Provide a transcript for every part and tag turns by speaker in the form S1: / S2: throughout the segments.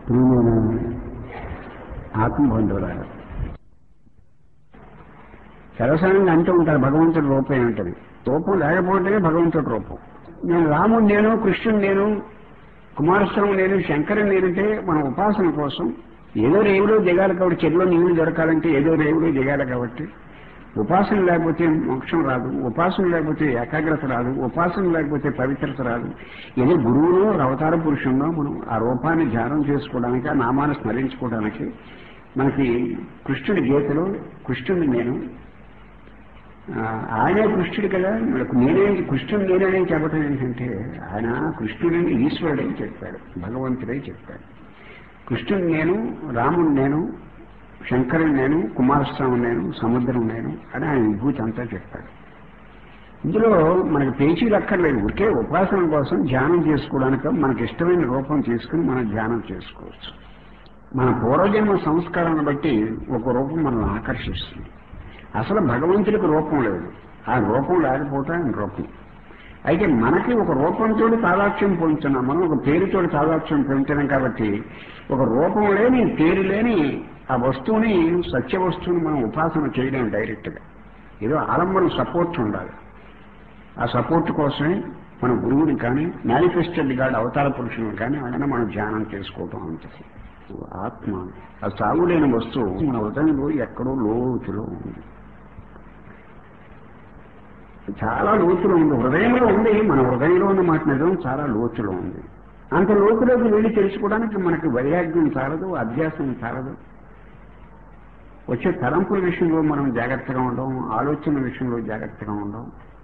S1: ప్రియమైన ఆత్మబంధువులారా సరసంగా అంటూ ఉంటారు భగవంతుడి రూపం ఏమిటది రూపం లేకపోతేనే భగవంతుడి రూపం నేను రాముడు నేను కృష్ణుడు నేను కుమారస్వామి నేను శంకరుడు నేనంటే మన ఉపాసన కోసం ఏదో రేవులో దిగాలి కాబట్టి చెరువులో నీళ్లు దొరకాలంటే ఏదో రేవులో దిగాలి కాబట్టి ఉపాసన లేకపోతే మోక్షం రాదు ఉపాసన లేకపోతే ఏకాగ్రత రాదు ఉపాసన లేకపోతే పవిత్రత రాదు ఏదో గురువులో అవతార పురుషంలో మనం ఆ రూపాన్ని ధ్యానం చేసుకోవడానికి ఆ నామాన్ని స్మరించుకోవడానికి మనకి కృష్ణుడి గీతలో కృష్ణుడిని నేను ఆ, ఆయనే కృష్ణుడు కదా మనకు నేనే కృష్ణుడు నేననే చెప్పడం ఏంటంటే ఆయన కృష్ణుడిని ఈశ్వరుడే చెప్పాడు భగవంతుడే చెప్పాడు కృష్ణుడు నేను రాముడు నేను శంకరుడు నేను కుమారస్వామి నేను సముద్రం నేను అని ఆయన విభూతి అంతా చెప్పాడు ఇందులో మనకి పేచీలు అక్కర్లేదు ఒకే ఉపాసన కోసం ధ్యానం చేసుకోవడానికి మనకి ఇష్టమైన రూపం తీసుకుని మనం ధ్యానం చేసుకోవచ్చు మన పూర్వజన్మ సంస్కారాన్ని బట్టి ఒక రూపం మనల్ని ఆకర్షిస్తుంది అసలు భగవంతుడికి రూపం లేదు ఆ రూపం లేకపోతే ఆయన రూపం అయితే మనకి ఒక రూపంతో తాదాత్యం పొందుతున్నాం మనం ఒక పేరుతో తాదాత్యం పొందుతున్నాం కాబట్టి ఒక రూపం లేని పేరు లేని ఆ వస్తువుని సత్య వస్తువుని మనం ఉపాసన చేయలేం డైరెక్ట్గా ఏదో ఆలంబన సపోర్ట్ ఉండాలి ఆ సపోర్ట్ కోసమే మన గురువుని కానీ మేనిఫెస్టెడ్ గాడ్ అవతార పురుషుని కానీ ఆయన మనం ధ్యానం చేసుకోవటం అంతే ఆత్మ ఆ సాగులేని వస్తువు మన హృదయంలో ఎక్కడో లోతులో ఉంది చాలా లోతులో ఉంది హృదయంలో ఉంది మన హృదయంలో ఉన్న మాట నిజం చాలా లోతులో ఉంది అంత లోతులోకి వెళ్ళి తెలుసుకోవడానికి మనకి వైరాగ్యం చాలదు అభ్యాసం చాలదు వచ్చే తలంపుల విషయంలో మనం జాగ్రత్తగా ఉండడం ఆలోచన విషయంలో జాగ్రత్తగా ఉండడం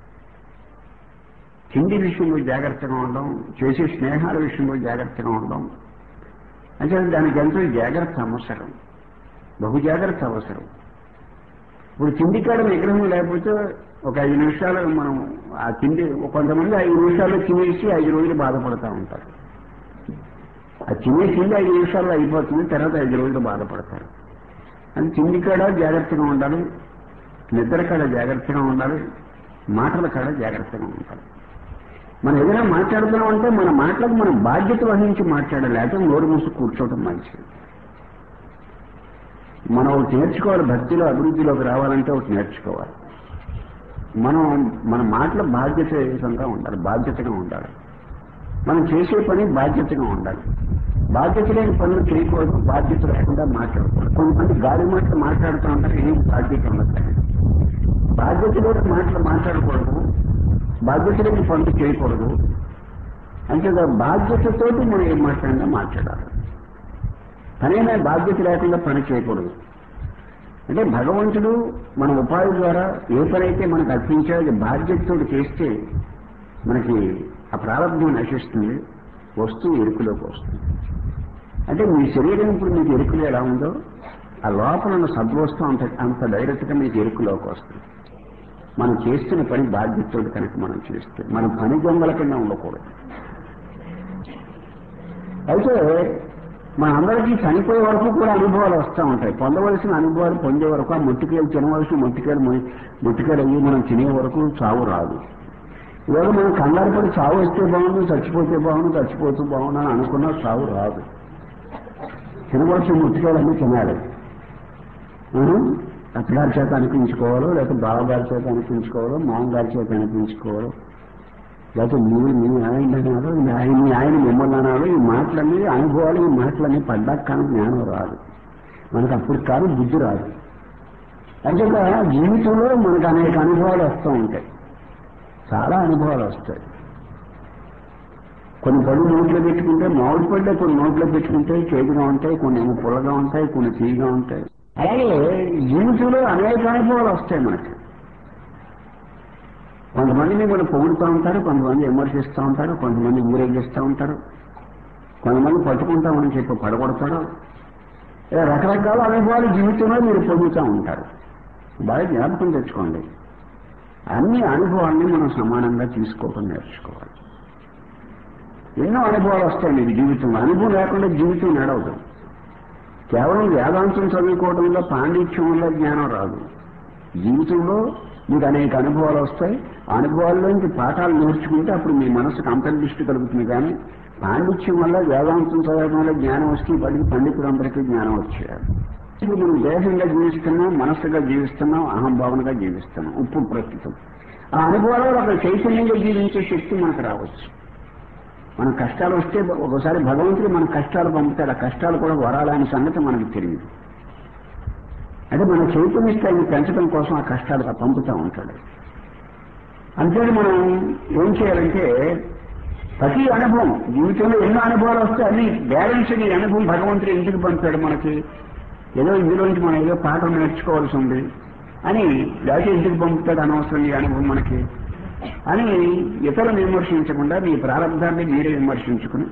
S1: తిండి విషయంలో జాగ్రత్తగా ఉండడం చేసే స్నేహాల విషయంలో జాగ్రత్తగా ఉండడం అంటే దానికి ఎంతో జాగ్రత్త అవసరం బహు జాగ్రత్త అవసరం ఇప్పుడు తిండి కాడ నిగ్రహం లేకపోతే ఒక ఐదు నిమిషాలు మనం ఆ తిండి కొంతమంది ఐదు నిమిషాలు తినేసి ఐదు రోజులు బాధపడతా ఉంటారు ఆ తినే తిండి ఐదు నిమిషాల్లో అయిపోతుంది తర్వాత ఐదు రోజులు బాధపడతారు అది తిండి కాడ జాగ్రత్తగా ఉండాలి నిద్ర కాడ జాగ్రత్తగా ఉండాలి మాటల కాడ జాగ్రత్తగా ఉండాలి మనం ఏదైనా మాట్లాడుతున్నాం అంటే మన మాటలకు మనం బాధ్యత వహించి మాట్లాడాలి లేకపోతే నోరు మూసి కూర్చోవడం మంచిది మనం ఒకటి నేర్చుకోవాలి భక్తిలో అభివృద్ధిలోకి రావాలంటే ఒకటి నేర్చుకోవాలి మనం మన మాటల బాధ్యతగా ఉండాలి బాధ్యతగా ఉండాలి మనం చేసే పని బాధ్యతగా ఉండాలి బాధ్యత లేని పనులు చేయకూడదు బాధ్యత లేకుండా మాట్లాడకూడదు కొంతమంది గాలి మాటలు మాట్లాడుతూ ఉంటారు ఏం బాధ్యత ఉండదు బాధ్యత లేని మాటలు మాట్లాడకూడదు బాధ్యత లేని పనులు చేయకూడదు అంటే బాధ్యతతోటి మనం ఏం మాట్లాడినా మాట్లాడాలి పనైనా బాధ్యత లేకుండా పని చేయకూడదు అంటే భగవంతుడు మన ఉపాధి ద్వారా ఏ పనైతే మనకు అర్పించాలో అది బాధ్యతతో చేస్తే మనకి ఆ ప్రారంభం నశిస్తుంది వస్తువు ఎరుకులోకి వస్తుంది అంటే మీ శరీరం ఇప్పుడు మీకు ఎరుకులు ఎలా ఉందో ఆ లోపల ఉన్న సద్వస్తు అంత అంత డైరెక్ట్గా మీకు ఎరుకులోకి వస్తుంది మనం చేస్తున్న పని బాధ్యతతో కనుక మనం చేస్తే మనం పని దొంగల కింద ఉండకూడదు అయితే మన అందరికీ చనిపోయే వరకు కూడా అనుభవాలు వస్తూ ఉంటాయి పొందవలసిన అనుభవాలు పొందే వరకు ఆ ముట్టికాయలు తినవలసిన ముట్టికాయలు ముట్టికాయలు అయ్యి మనం తినే వరకు చావు రాదు ఇవాళ మనం కంగారు పడి చావు వస్తే బాగుండు చచ్చిపోతే బాగుండు చచ్చిపోతే బాగుండు అని అనుకున్నా చావు రాదు తినవలసిన ముట్టికాయలు అన్నీ తినాలి అత్తగారి చేత అనిపించుకోవాలో లేకపోతే బావగారి చేత అనిపించుకోవాలో మామగారి చేత అనిపించుకోవాలో లేకపోతే మీరు మీ ఆయన అనాలో మీ ఆయన మీ ఆయన మిమ్మల్ని అనాలో ఈ మాటలన్నీ అనుభవాలు ఈ మాటలన్నీ పడ్డాక కానీ జ్ఞానం రాదు మనకు అప్పుడు కానీ బుద్ధి రాదు అంచేత జీవితంలో మనకు అనేక అనుభవాలు వస్తూ ఉంటాయి చాలా అనుభవాలు వస్తాయి కొన్ని పళ్ళు నోట్లో పెట్టుకుంటే మామిడి పళ్ళే కొన్ని నోట్లో పెట్టుకుంటే చేదుగా ఉంటాయి కొన్ని ఏమో పుల్లగా ఉంటాయి కొన్ని తీయగా ఉంటాయి అలాగే జీవితంలో అనేక అనుభవాలు వస్తాయి మనకి కొంతమంది మిమ్మల్ని పొగుడుతూ ఉంటారు కొంతమంది విమర్శిస్తూ ఉంటారు కొంతమంది ఊరేగిస్తూ ఉంటారు కొంతమంది పట్టుకుంటామని చెప్పి పడగొడతారు ఇలా రకరకాల అనుభవాలు జీవితంలో మీరు పొందుతూ ఉంటారు బాగా జ్ఞాపకం తెచ్చుకోండి అన్ని అనుభవాల్ని మనం సమానంగా తీసుకోవడం నేర్చుకోవాలి ఎన్నో అనుభవాలు వస్తాయి మీకు జీవితంలో అనుభవం లేకుండా జీవితం నడవదు కేవలం వేదాంతం చదువుకోవడంలో పాండిత్యం వల్ల జ్ఞానం రాదు జీవితంలో మీకు అనేక అనుభవాలు వస్తాయి ఆ అనుభవాల్లోంచి పాఠాలు నేర్చుకుంటే అప్పుడు మీ మనసుకు అంతర్దృష్టి కలుగుతుంది కానీ పాండిత్యం వల్ల వేదాంతం చదవడం వల్ల జ్ఞానం వస్తే బడికి పండితులందరికీ జ్ఞానం వచ్చారు ఇప్పుడు మనం దేహంగా జీవిస్తున్నాం మనస్సుగా జీవిస్తున్నాం అహంభావనగా జీవిస్తున్నాం ఇప్పుడు ప్రస్తుతం ఆ అనుభవాలు ఒక చైతన్యంగా జీవించే శక్తి మనకు రావచ్చు మన కష్టాలు వస్తే ఒకసారి భగవంతుడు మన కష్టాలు పంపుతాడు ఆ కష్టాలు కూడా వరాలనే సంగతి మనకు తెలియదు అంటే మన చైతన్య స్థాయిని పెంచడం కోసం ఆ కష్టాలు పంపుతూ ఉంటాడు అంతే మనం ఏం చేయాలంటే ప్రతి అనుభవం జీవితంలో ఎన్నో అనుభవాలు వస్తే అన్ని బ్యాలెన్స్ ఈ అనుభవం భగవంతుడు ఎందుకు పంపాడు మనకి ఏదో ఇందులోంచి మనం ఏదో పాఠం నేర్చుకోవాల్సి ఉంది అని లేకపోతే ఎందుకు పంపుతాడు అనవసరం ఈ అనుభవం మనకి అని ఇతరులను విమర్శించకుండా మీ ప్రారంభాన్ని మీరే విమర్శించుకుని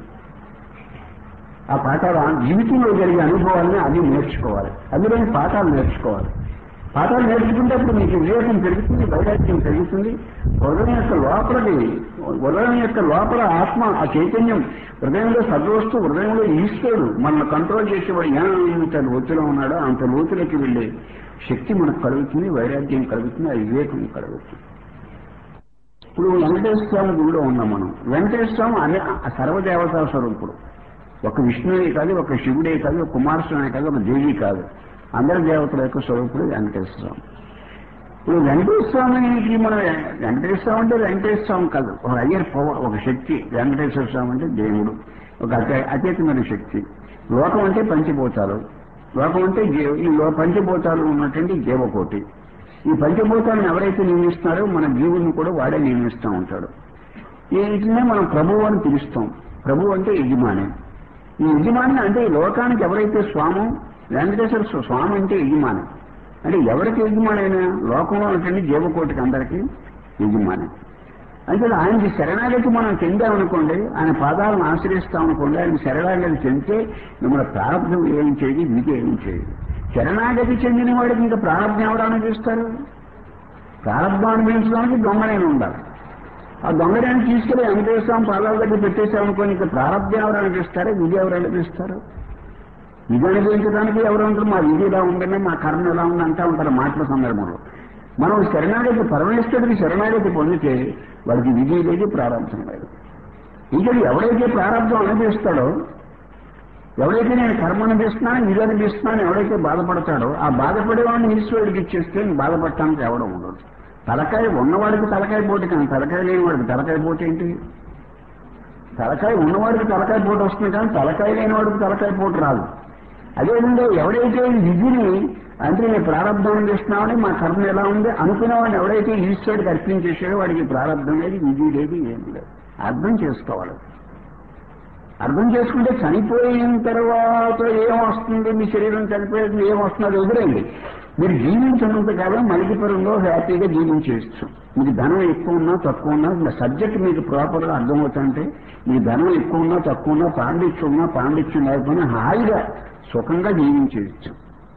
S1: ఆ పాఠాలు ఆ జీవితంలో జరిగే అనుభవాలని అన్ని నేర్చుకోవాలి అందులోని పాఠాలు నేర్చుకోవాలి పాఠాలు నేర్చుకుంటే అప్పుడు మీకు వివేకం పెరుగుతుంది వైరాగ్యం పెరుగుతుంది హృదయం యొక్క లోపలది హృదయం యొక్క లోపల ఆత్మ ఆ చైతన్యం హృదయంలో సద్వస్తు హృదయంలో ఈశ్వరుడు మనల్ని కంట్రోల్ చేసేవాడు ఎంత లోతులో ఉన్నాడో అంత లోతులకి వెళ్ళే శక్తి మనకు కలుగుతుంది వైరాగ్యం కలుగుతుంది ఆ వివేకం కలుగుతుంది ఇప్పుడు వెంకటేశ్వర స్వామి గుడిలో ఉన్నాం మనం వెంకటేశ్వర స్వామి అనే సర్వదేవతా స్వరూపుడు ఒక విష్ణువే కాదు ఒక శివుడే కాదు ఒక కుమారస్వామి కాదు ఒక దేవి కాదు అందరి దేవతల యొక్క స్వరూపుడు వెంకటేశ్వర స్వామి ఇప్పుడు వెంకటేశ్వర స్వామికి మన వెంకటేశ్వర స్వామి అంటే వెంకటేశ్వర స్వామి కాదు ఒక అయ్యర్ పవర్ ఒక శక్తి వెంకటేశ్వర స్వామి అంటే దేవుడు ఒక అతే అతీతమైన శక్తి లోకం అంటే పంచభూతాలు లోకం అంటే జీ- ఈ లో- పంచభూతాలు ఉన్నటువంటి జీవకోటి ఈ పంచభూతాలను ఎవరైతే నియమిస్తున్నారో మన జీవుని కూడా వాడే నియమిస్తూ ఉంటాడు వీటినే మనం ప్రభువు అని పిలుస్తాం ప్రభు అంటే యజమాని ఈ యజమాని అంటే ఈ లోకానికి ఎవరైతే స్వామో వెంకటేశ్వర స్వ- స్వామి అంటే యజమాని అంటే ఎవరికి యజమాని అయినా లోకంలో ఉన్నటువంటి జీవకోటికి అందరికీ యజమాని అంటే ఆయనకి శరణాగతి మనం చెందామనుకోండి ఆయన పాదాలను ఆశ్రయిస్తామనుకోండి ఆయన శరణాగతి చెందితే మిమ్మల్ని ప్రారంభం ఏం చేయదు విధి ఏం చేయదు శరణాగతి చెందిన వాడికి ఇంకా ప్రారంభం ఎవరు చేస్తారు ప్రారంభం అనుభవించడానికి దొంగనైనా ఉండాలి ఆ దొంగరాన్ని తీసుకెళ్లి వెంకటేశ్వరం పాదాల దగ్గర పెట్టేసామనుకోని ఇంకా ప్రారంభం ఎవరు అనిపిస్తారో విధి ఎవరు అనిపిస్తారు విధి అనుభవించడానికి ఎవరు ఉంటారు మా విధి ఇలా ఉందని మా కర్మ ఎలా ఉంది అంటా ఉంటారు మాటల సందర్భంలో మనం శరణాగతి పరమేశ్వరుడికి శరణాగతి పొందితే వాడికి విధి లేదు ప్రారంభం లేదు ఇంకా ఎవడైతే ప్రారంభం అనిపిస్తాడో ఎవడైతే నేను కర్మ అనిపిస్తున్నాను ఇది అనిపిస్తున్నాను ఎవడైతే బాధపడతాడో ఆ బాధపడేవాడిని ఈశ్వరుడికి ఇచ్చేస్తే నేను బాధపడటానికి ఎవడం ఉండదు తలకాయ ఉన్నవాడికి తలకాయ పోటీ కానీ తలకాయ లేని వాడికి తలకాయ పోటీ ఏంటి తలకాయ ఉన్నవాడికి తలకాయ పోటీ వస్తుంది కానీ తలకాయ లేని వాడికి తలకాయ పోటీ రాదు అదేవిధంగా ఎవడైతే ఈ విధిని అంటే నేను ప్రారంభం చేస్తున్నామని మా కర్మ ఎలా ఉంది అనుకునేవాడిని ఎవడైతే ఈశ్వరుడికి అర్పించేసాడో వాడికి ప్రారంభం లేదు విధి లేదు ఏం లేదు అర్థం చేసుకోవాలి అర్థం చేసుకుంటే చనిపోయిన తర్వాత ఏం వస్తుంది మీ శరీరం చనిపోయేది ఏం వస్తుంది అది వదిలేయండి మీరు జీవించినంత కాలం మలికిపురంలో హ్యాపీగా జీవించేయచ్చు మీకు ధనం ఎక్కువ ఉన్నా తక్కువ ఉన్నా సబ్జెక్ట్ మీకు ప్రాపర్గా అర్థమవుతుంటే మీ ధనం ఎక్కువ ఉన్నా తక్కువ ఉన్నా పాండిత్యం ఉన్నా పాండిత్యం లేకపోయినా హాయిగా సుఖంగా జీవించేయచ్చు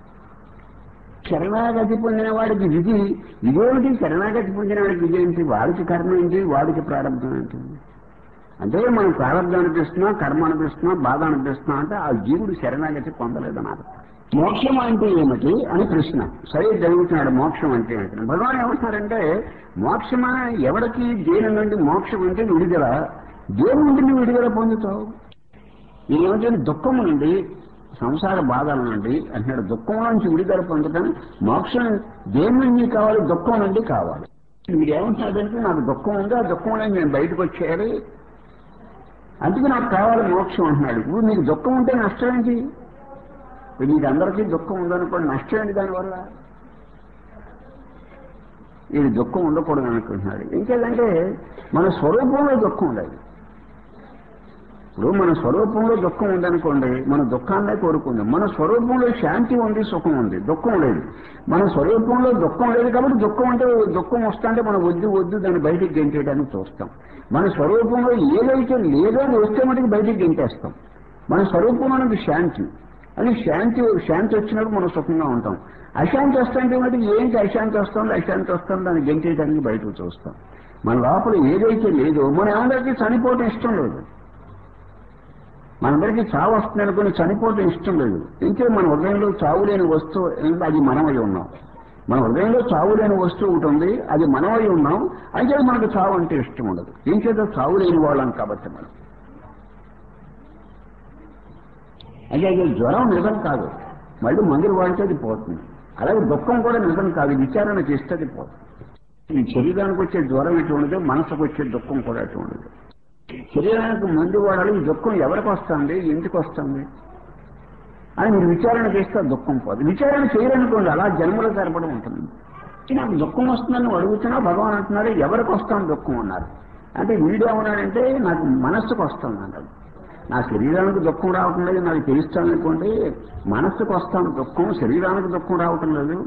S1: శరణాగతి పొందిన వాడికి విధి ఇదేమిటి శరణాగతి పొందిన వాడికి విధి ఏంటి వాడికి కర్మ ఏంటి వాడికి ప్రారంభం ఏంటి అంటే మనం ప్రారంభం అనిపిస్తున్నా కర్మ అనిపిస్తున్నా బాధ అనిపిస్తున్నా అంటే ఆ జీవుడు శరణాగతి పొందలేదని అర్థం మోక్షం అంటే ఏమిటి అని ప్రశ్న సరే జరుగుతున్నాడు మోక్షం అంటే ఏమిటి భగవాన్ ఏమంటున్నారంటే మోక్షమా ఎవరికి దేని నుండి మోక్షం అంటే విడుదల దేని నుండి నువ్వు విడుదల పొందుతావు ఏమిటంటే దుఃఖం నుండి సంసార బాధల నుండి అంటున్నాడు దుఃఖం నుంచి విడుదల పొందటం మోక్షం దేని నుండి కావాలి దుఃఖం నుండి కావాలి మీరు ఏమంటున్నారంటే నాకు దుఃఖం ఉంది ఆ దుఃఖంలో నేను బయటకు వచ్చేయాలి అందుకే నాకు కావాలి మోక్షం అంటున్నాడు ఇప్పుడు నీకు దుఃఖం ఉంటే నష్టం ఏంటి ఇప్పుడు నీకు అందరికీ దుఃఖం ఉందనుకోండి నష్టం ఏంటి దానివల్ల ఇది దుఃఖం ఉండకూడదు అనుకుంటున్నాడు ఇంకేదంటే మన స్వరూపంలో దుఃఖం ఉండాలి ఇప్పుడు మన స్వరూపంలో దుఃఖం ఉందనుకోండి మన దుఃఖాన్నే కోరుకుందాం మన స్వరూపంలో శాంతి ఉంది సుఖం ఉంది దుఃఖం లేదు మన స్వరూపంలో దుఃఖం లేదు కాబట్టి దుఃఖం అంటే దుఃఖం వస్తుంటే మనం వద్దు వద్దు దాన్ని బయటికి గెంటేయడానికి చూస్తాం మన స్వరూపంలో ఏదైతే లేదో అది వస్తే మటుకు బయటికి గెంటేస్తాం మన స్వరూపంలో శాంతి అది శాంతి శాంతి వచ్చినప్పుడు మనం సుఖంగా ఉంటాం అశాంతి వస్తుంటే మటుకు ఏంటి అశాంతి వస్తుంది అశాంతి వస్తుంది దాన్ని గెంటేయడానికి బయటకు చూస్తాం మన లోపల ఏదైతే లేదో మన అందరికీ చనిపోవటం ఇష్టం లేదు మనందరికీ చావు వస్తుంది అనుకుని చనిపోవటం ఇష్టం లేదు ఇంకే మన హృదయంలో చావు లేని వస్తువు ఏంటి? అది మనమై ఉన్నాం మన హృదయంలో చావు లేని వస్తువు ఒకటి ఉంది అది మనమై ఉన్నాం అయితే మనకు చావు అంటే ఇష్టం ఉండదు ఇంకేదో చావు లేని వాళ్ళం కాబట్టి మనం అంటే అది జ్వరం నిజం కాదు మళ్ళీ మందులు వాడితే అది పోతుంది అలాగే దుఃఖం కూడా నిజం కాదు విచారణ చేస్తే అది పోతుంది ఈ శరీరానికి వచ్చే జ్వరం ఎటువంటిదో మనసుకు వచ్చే దుఃఖం కూడా ఎటువంటిది శరీరానికి మందు వాడాలి ఈ దుఃఖం ఎవరికి వస్తుంది ఎందుకు వస్తుంది అని మీరు విచారణ చేస్తే ఆ దుఃఖం పోదు విచారణ చేయరనుకోండి అలా జన్మలో సరిపడి ఉంటుంది నాకు దుఃఖం వస్తుందని నువ్వు అడుగుతున్నా భగవాన్ అంటున్నారు ఎవరికి వస్తాను దుఃఖం అన్నారు అంటే వీడేమన్నాడంటే నాకు మనస్సుకు వస్తుంది అన్నాడు నా శరీరానికి దుఃఖం రావటం లేదు నాకు తెలుస్తాను అనుకోండి మనస్సుకు వస్తాను దుఃఖం శరీరానికి దుఃఖం రావటం లేదు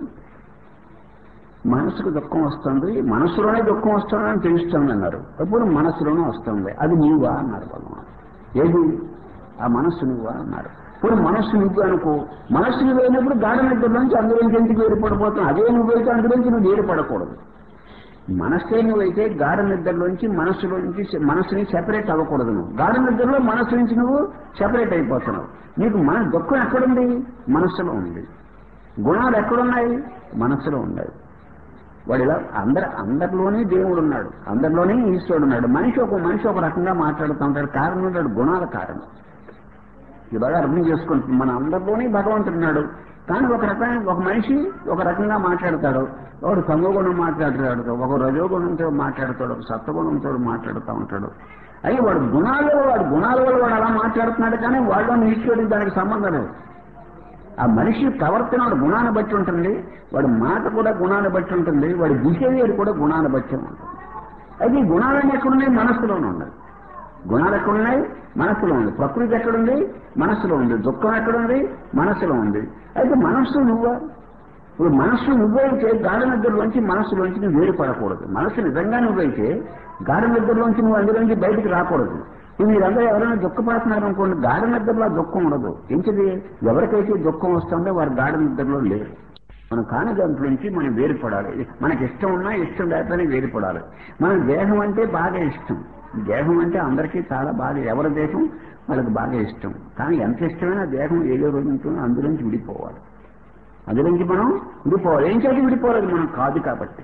S1: మనసుకు దుఃఖం వస్తుంది మనసులోనే దుఃఖం వస్తుందని తెలుస్తుంది అన్నారు అప్పుడు మనసులోనే వస్తుంది అది నీవా అన్నారు భగవాన్ ఏది ఆ మనస్సు నువ్వా అన్నారు ఇప్పుడు మనస్సు నువ్వు అనుకో మనస్సు నువ్వు అయినప్పుడు గాఢ నిద్ర నుంచి అందులోంచి ఎందుకు వేరుపడిపోతావు అదే నువ్వైతే అందులోంచి నువ్వు వేరుపడకూడదు మనస్సే నువ్వైతే గాఢ నిద్రలోంచి మనస్సులోంచి మనస్సుని సెపరేట్ అవ్వకూడదు నువ్వు గాఢ నిద్రలో మనస్సు నుంచి నువ్వు సెపరేట్ అయిపోతున్నావు నీకు మన దుఃఖం ఎక్కడుంది మనస్సులో ఉంది గుణాలు ఎక్కడున్నాయి మనస్సులో ఉన్నాయి వాడు ఇలా అందరి అందరిలోనే దేవుడు ఉన్నాడు అందరిలోనే ఈశ్వరుడు ఉన్నాడు మనిషి ఒక మనిషి ఒక రకంగా మాట్లాడుతూ ఉంటాడు కారణం ఉంటాడు గుణాల కారణం ఇది బాగా అర్థం చేసుకుంటుంది మన అందరిలోనే భగవంతుడు ఉన్నాడు కానీ ఒక రకమైన ఒక మనిషి ఒక రకంగా మాట్లాడతాడు ఒకడు సంగగుణం మాట్లాడతాడు ఒక రజోగుణంతో మాట్లాడతాడు ఒక సత్వగుణంతో మాట్లాడుతూ ఉంటాడు అయ్యి వాడు గుణాల్లో వాడు గుణాల వల్ల వాడు అలా మాట్లాడుతున్నాడు కానీ వాళ్ళని ఈశ్వరుడికి దానికి సంబంధం లేదు ఆ మనిషి ప్రవర్తన వాడి గుణాన్ని బట్టి ఉంటుంది వాడి మాట కూడా గుణాన్ని బట్టి ఉంటుంది వాడి బిహేవియర్ కూడా గుణాన్ని బట్టి ఉంటుంది అయితే ఈ గుణాలన్నీ ఎక్కడున్నాయి మనస్సులోనే ఉన్నాయి గుణాలు ఎక్కడున్నాయి మనస్సులో ఉంది ప్రకృతి ఎక్కడుంది మనస్సులో ఉంది దుఃఖం ఎక్కడుంది మనస్సులో ఉంది అయితే మనస్సు నువ్వా ఇప్పుడు మనస్సు నువ్వైతే గాఢ నిద్రలోంచి మనస్సులోంచి నువ్వు వేరుపడకూడదు మనస్సు నిజంగా నువ్వైతే గాఢ నిద్రలోంచి నువ్వు అందులోంచి బయటికి రాకూడదు ఇప్పుడు మీరందరూ ఎవరైనా దుఃఖపడుతున్నారు అనుకోండి గాఢ నిద్రలో దుఃఖం ఉండదు ఏంటిది ఎవరికైతే దుఃఖం వస్తుందో వారు గాఢ నిద్రలో లేరు మనం కాని దాంట్లో నుంచి మనం వేరుపడాలి మనకి ఇష్టం ఉన్నా ఇష్టం లేకపోయినా వేరుపడాలి మన దేహం అంటే బాగా ఇష్టం దేహం అంటే అందరికీ చాలా బాగా ఎవరి దేహం వాళ్ళకి బాగా ఇష్టం కానీ ఎంత ఇష్టమైనా దేహం ఏదో రోజు ఉంటుందో అందులోంచి విడిపోవాలి అందులోంచి మనం విడిపోవాలి ఏం చేసి విడిపోవాలి మనం కాదు కాబట్టి